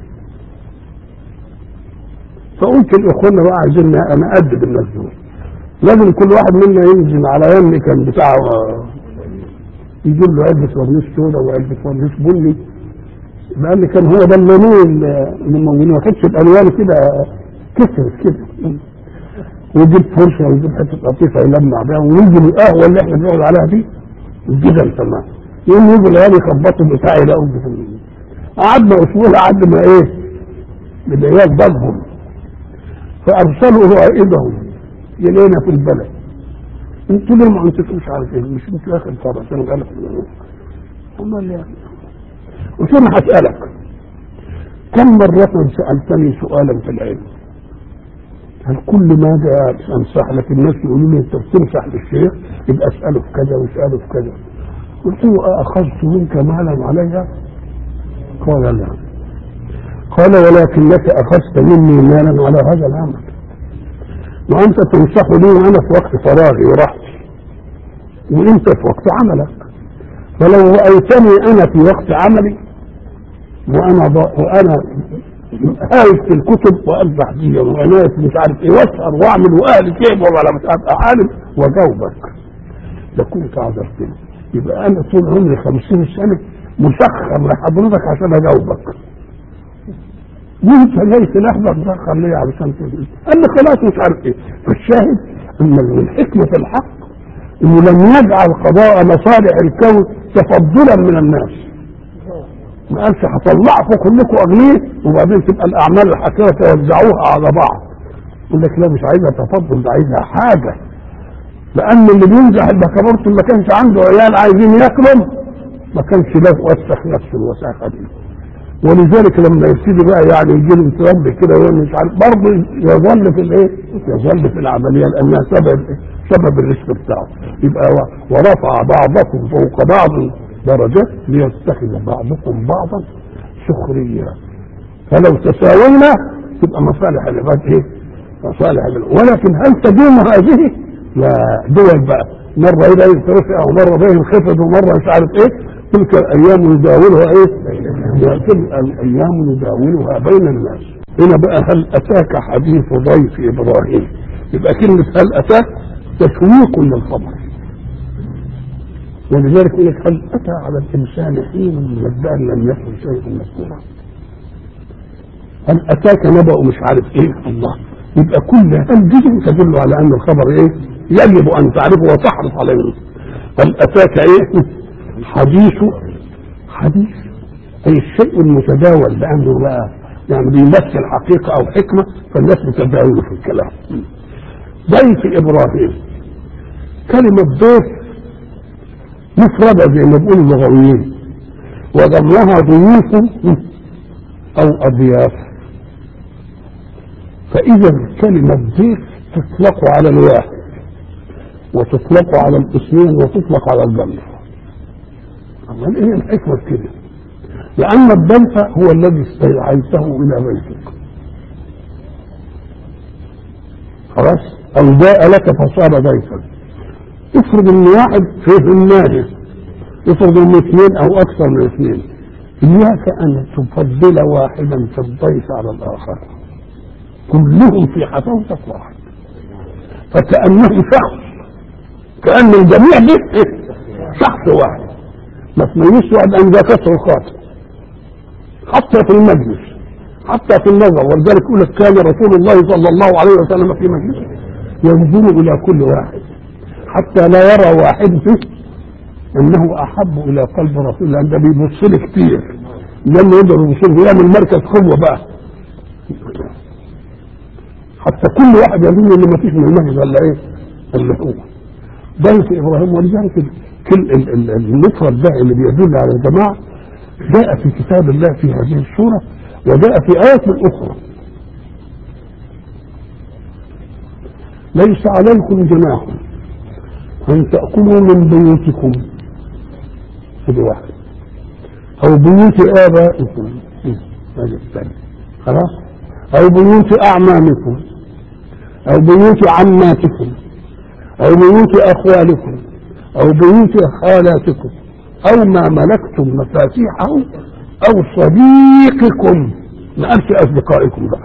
فقلت لاخواننا بقى عايزين نأدب الناس دول لازم كل واحد منا ينزل على يمي كان بتاعه آه، يجيب له علبة ورنيش سودا وعلبة ورنيش بني لأن كان هو ده اللونين اللي موجودين ما كانتش الألوان كده كسرت كده ويجيب فرشة ويجيب حتة قطيفة يلمع بيها وينزل القهوة اللي احنا بنقعد عليها دي الجبل تمام يوم يجوا العيال يخبطوا بتاعي يلاقوا في ال- قعدنا أسبوع لحد ما إيه العيال ضربهم فأرسلوا رائدهم إلينا في البلد انتوا ليه ما انتوا مش عارف ايه مش انتوا اخر فرع عشان قال امال يا أخي. قلت له هسألك كم مرة سألتني سؤالا في العلم هل كل ما جاء امسح لك الناس يقولوا لي انت بتمسح للشيخ يبقى اساله في كذا واساله في كذا قلت له اخذت منك مالا عليها قال لا قال ولكنك اخذت مني مالا على هذا العمل وانت تنصح لي وانا في وقت فراغي وراحتي وانت في وقت عملك فلو رايتني انا في وقت عملي وانا ض... وانا هايف في الكتب والبح دي وانا مش عارف ايه واسهر واعمل واهلي كيف ولا مش عارف عالم واجاوبك لكنت عذرتني يبقى انا طول عمري خمسين سنه مسخر لحضرتك عشان اجاوبك وانت جاي تلحظه مسخر ليه علشان تقول قال لي خلاص مش عارف ايه فالشاهد ان من حكمه الحق انه لم يجعل قضاء مصالح الكون تفضلا من الناس ما قالش هطلعكم كلكم اغنياء وبعدين تبقى الاعمال الحقيره توزعوها على بعض يقول لك لا مش عايزها تفضل ده عايزها حاجه لان اللي بينجح البكالوريوس اللي ما كانش عنده عيال عايزين ياكلوا ما كانش له وسخ نفسه الوساخه دي ولذلك لما يبتدي بقى يعني يجي له انترامب كده ويقول مش عارف برضه يظل في الايه؟ يظل في العمليه لانها سبب سبب الرزق بتاعه يبقى و- ورفع بعضكم فوق بعض درجات ليتخذ بعضكم بعضا سخريا فلو تساوينا تبقى مصالح العباد ايه؟ مصالح العباد ولكن هل تدوم هذه؟ لا دول بقى مرة إلى يترفع ومرة به الخفض ومرة مش عارف ايه تلك الأيام نداولها ايه؟ تلك الأيام نداولها بين الناس هنا بقى هل أتاك حديث ضيف إبراهيم يبقى كلمة هل أتاك تشويق للخبر ولذلك يقول لك هل أتى على الإنسان حين من الدهر لم يكن شيء مذكورا هل أتاك نبأ مش عارف إيه الله يبقى كل هل دي تدل على أن الخبر إيه يجب أن تعرفه وتحرص عليه هل أتاك إيه حديث حديث أي الشيء المتداول لأنه بقى يعني بيمثل حقيقة أو حكمة فالناس بتتداول في الكلام ضيف إبراهيم كلمة ضيف مفردة زي ما بيقولوا اللغويين وضمنها ضيوف أو أضياف فإذا كلمة ضيف تطلق على الواحد وتطلق على الاثنين وتطلق على الجمع أما إيه الحكمة في كده؟ لأن الضيف هو الذي استدعيته إلى بيتك خلاص أو جاء لك فصار ضيفا افرض ان واحد فيه الناس افرض ان اثنين او اكثر من اثنين اياك ان تفضل واحدا في الضيف على الاخر كلهم في حفاوتك واحد فكانه شخص كان الجميع دي شخص واحد ما تميزش واحد ان ذا كسر الخاطر حتى في المجلس حتى في النظر ولذلك يقول لك كان رسول الله صلى الله عليه وسلم في مجلسه ينظر الى كل واحد حتى لا يرى واحد فيه انه احب الى قلب رسول الله ده بيبص لي كتير لما يقدر يبص له يعمل مركز قوه بقى حتى كل واحد يظن ان ما فيش من المهد الا ايه؟ الا هو ضيف ابراهيم ولذلك كل المفرد ده اللي بيدل على الجماعه جاء في كتاب الله في هذه السوره وجاء في ايات اخرى ليس عليكم جناح أن تأكلوا من بيوتكم هذه واحدة أو بيوت آبائكم هذا الثاني خلاص أو بيوت أعمامكم أو بيوت عماتكم أو بيوت أخوالكم أو بيوت خالاتكم أو ما ملكتم مفاتيحه أو صديقكم ما قالش أصدقائكم بقى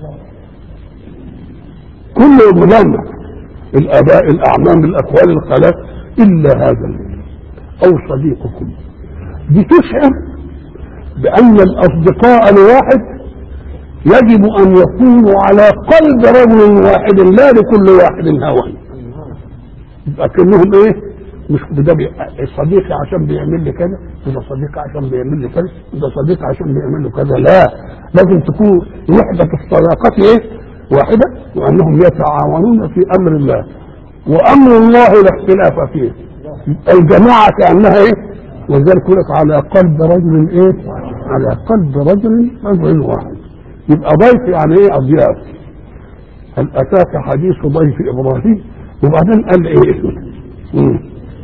كل ملامح الاباء الاعمام الاخوال الخالات الا هذا البيت او صديقكم دي تشعر بان الاصدقاء الواحد يجب ان يكونوا على قلب رجل واحد لا لكل واحد هوى يبقى كانهم ايه مش ده صديقي عشان بيعمل لي كذا وده صديقي عشان بيعمل لي كذا وده صديقي عشان بيعمل له كذا لا لازم تكون وحده الصداقات ايه واحدة وأنهم يتعاونون في أمر الله وأمر الله لا اختلاف فيه الجماعة كأنها إيه ولذلك يقول لك على قلب رجل إيه على قلب رجل رجل واحد يبقى ضيف يعني إيه أضياف هل أتاك حديث ضيف إبراهيم وبعدين قال إيه مم.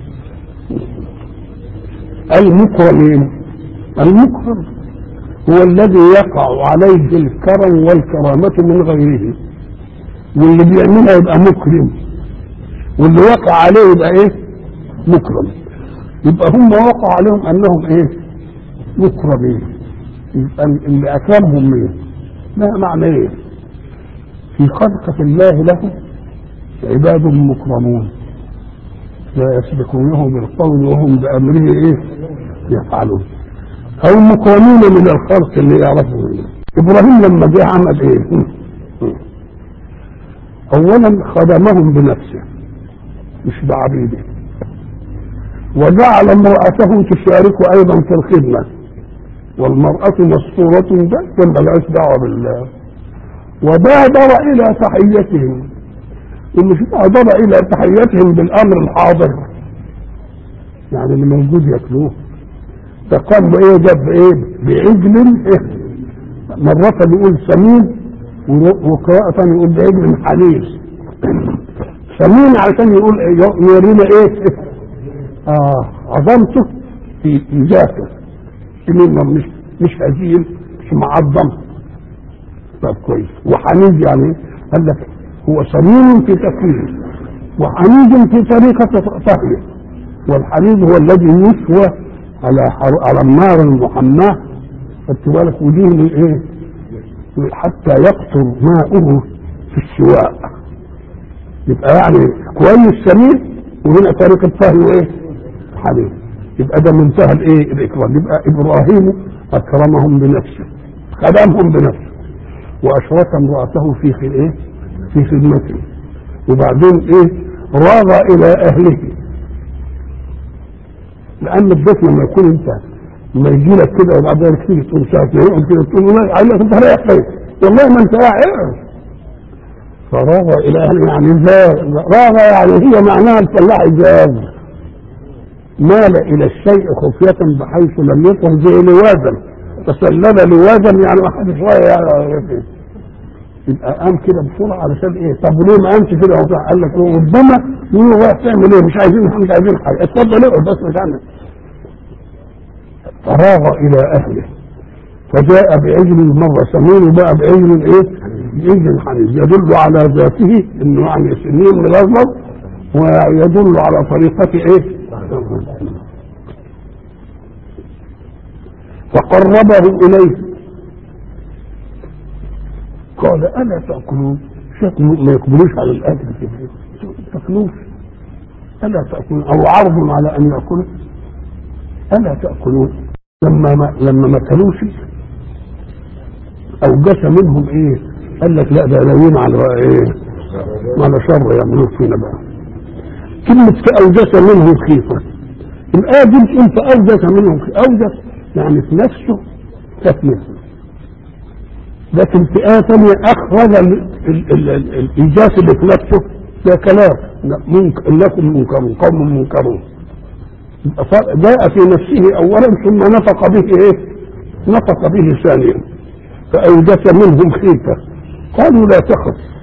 المكرمين المكرم هو الذي يقع عليه الكرم والكرامة من غيره واللي بيعملها يبقى مكرم واللي وقع عليه يبقى ايه مكرم يبقى هم وقع عليهم انهم ايه مكرمين يبقى اللي اكرمهم مين لا معنى ايه في خلقة الله له عباد مكرمون لا يسبقونه بالقول وهم بأمره ايه يفعلون او مكرمين من الخلق اللي يعرفوا منه ابراهيم لما جه عمل ايه اولا خدمهم بنفسه مش بعبيده وجعل امرأته تشارك ايضا في الخدمة والمرأة مسطورة ده ملهاش دعوة بالله وبادر الى تحيتهم ومش بادر الى تحيتهم بالامر الحاضر يعني اللي موجود ياكلوه فقام بايه جاب ايه بعجل ايه مرة يقول سمين وقراءة يقول بعجل حنيف سمين عشان يقول يورينا ايه اه عظمته في ذاته سمين مش مش هزيل مش معظم طب كويس وحنيد يعني قال لك هو سمين في تكوينه وحنيد في طريقة طهيه والحنيد هو الذي يسوى على حر... على النار المحماة خدت بالك وديه من ايه؟ حتى يقطر ماؤه في السواء يبقى يعني كويس سمين وهنا طريقة طهي وايه؟ حنيد يبقى ده منتهى الايه؟ الاكرام يبقى ابراهيم اكرمهم بنفسه خدمهم بنفسه واشرك امرأته في في ايه؟ في خدمته وبعدين ايه؟ راغ الى اهله لان البيت لما يكون انت لما يجي لك كده وبعد ذلك تيجي تقول ساعه ما يقعد كده تقول له قال لك انت رايح فين؟ والله ما انت قاعد فراغ الى اهله يعني زاد راغ يعني هي معناها الفلاح زاد مال الى الشيء خفية بحيث لم يكن زي لوازا تسلل لوازا يعني واحد شويه يعني يبقى قام كده بسرعه علشان ايه؟ طب وليه ما قامش كده وبتاع؟ قال لك ربما يقولوا رايح تعمل ايه؟ مش عايزين مش عايزين حاجه اتفضل اقعد بس مش عندك فراغ الى اهله فجاء بعجل مره سمين وبقى بعجل ايه؟ بعجل حنيف يدل على ذاته انه يعني سنين ملظلظ ويدل على طريقة ايه؟ فقربه اليه قال الا تاكلون شكل ما يقبلوش على الاكل كده تاكلوش الا تاكلون او عرض على ان ياكلوا الا تاكلون لما ما لما ما كلوش اوجس منهم ايه قال لك لا ده ناويين على ايه على شر يعملوه فينا بقى كلمة أوجس منهم خيفة الآية دي مش أنت أوجس منهم خيفة أوجس يعني في نفسه تكليف لكن في آية ثانية أخرج الإيجاز اللي في نفسه ده كلام منك إنكم منكرون قوم منكرون جاء في نفسه أولا ثم نطق به إيه؟ نطق به ثانيا فأوجس منهم خيفة قالوا لا تخف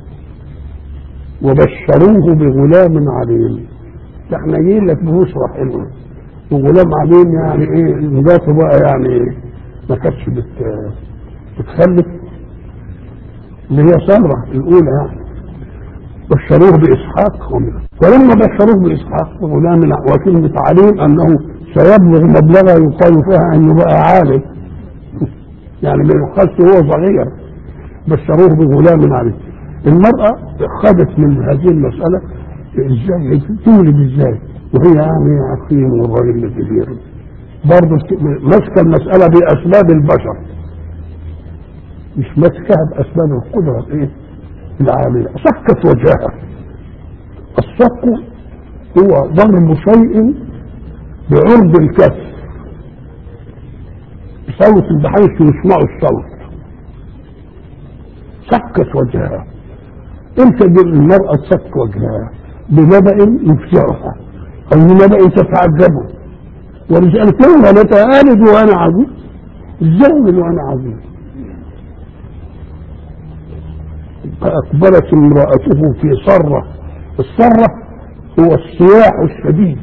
وبشروه بغلام عليم احنا جايين لك ببشرى حلوه وغلام عليم يعني ايه مراته بقى يعني ما كانتش بت بتخلف اللي هي ساره الاولى يعني بشروه باسحاق ولما بشروه باسحاق غلام وكلمه عليم انه سيبلغ مبلغا يقال فيها انه بقى عالم يعني ما يقالش هو صغير بشروه بغلام عليم المرأة خدت من هذه المسألة ازاي تولد ازاي وهي يعني عقيم والراجل الكبير برضه ماسكة المسألة بأسباب البشر مش ماسكها بأسباب القدرة ايه العاملة صكت وجهها الصك هو ضرب شيء بعرض الكف صوت بحيث يسمع الصوت سكت وجهها امتى المرأة تسك وجهها بنبأ يفزعها او بنبأ تتعجبه ولذلك يوم لا تآلد وانا عجوز ازاي وانا عجوز فأقبلت امرأته في صرة الصرة هو الصياح الشديد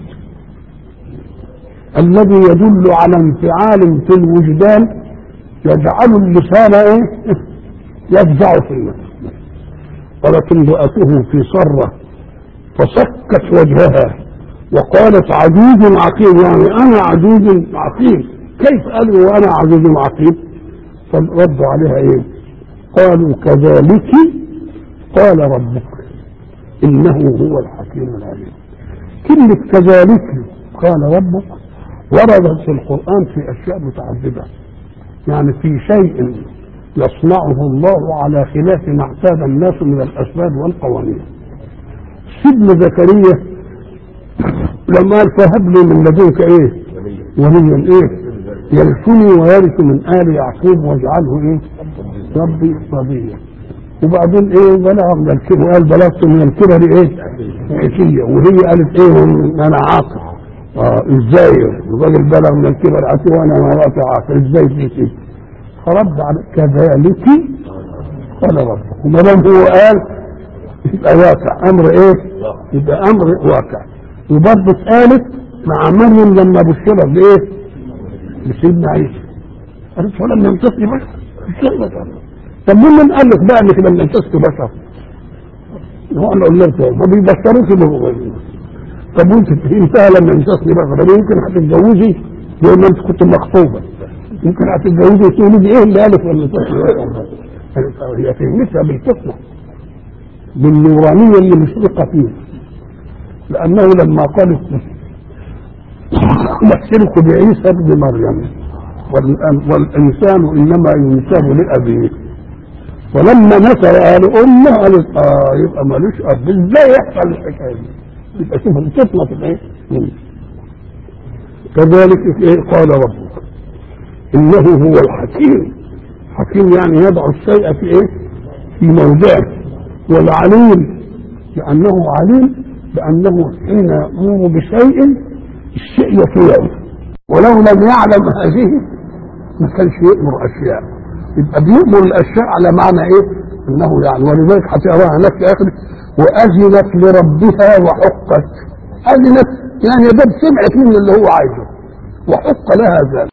الذي يدل على انفعال في الوجدان يجعل اللسان ايه يفزع في النفس قالت امرأته في صرة فسكت وجهها وقالت عجوز عقيم يعني انا عجوز عقيم كيف قالوا وانا عجوز عقيم فردوا عليها ايه قالوا كذلك قال ربك انه هو الحكيم العليم كلمة كذلك قال ربك وردت في القرآن في أشياء متعددة يعني في شيء يصنعه الله على خلاف ما اعتاد الناس من الأسباب والقوانين سيدنا زكريا لما قال فهب لي من لدنك ايه وليا ايه يرثني ويرث من آل يعقوب واجعله ايه ربي رضيا وبعدين ايه بلغ من الكبر وقال بلغت من الكبر ايه عشية وهي قالت ايه انا عاقل اه ازاي الراجل بلغ من الكبر عتي وانا مراتي عاقل ازاي في كده فرد على كذلك قال ربك وما دام هو قال يبقى واقع امر ايه يبقى امر واقع وبرضه قالت مع مريم لما بشرت بايه؟ بسيدنا عيسى قالت ولم يمسسني بشر طب مين قال لك بقى انك لم يمسسك بشر؟ هو انا قلت ما بيبشروش بالغيب طب وانت انتهى لما يمسسني بشر طب يمكن هتتجوزي زي ما انت كنت مخطوبه يمكن هتتجوزي وتقولي ايه اللي قالت ولا تصل هي فهمتها بالفطنه بالنورانيه اللي مشرقه فيه لانه لما قالت نحسنك بعيسى ابن مريم والانسان انما ينسب لابيه ولما نسى قال امه قالت اه يبقى ملوش اب ازاي يحصل الحكايه دي؟ يبقى شوف الفطنه في الايه؟ كذلك إيه قال ربك انه هو الحكيم حكيم يعني يضع الشيء في ايه؟ في موضعه والعليم لانه عليم بانه حين يامر بشيء الشيء يطيعه ولو لم يعلم هذه ما كانش يأمر أشياء يبقى بيأمر الأشياء على معنى إيه؟ إنه يعني ولذلك هتقراها هناك في آخر وأذنت لربها وحقت أذنت يعني ده سمعت منه اللي هو عايزه وحق لها ذلك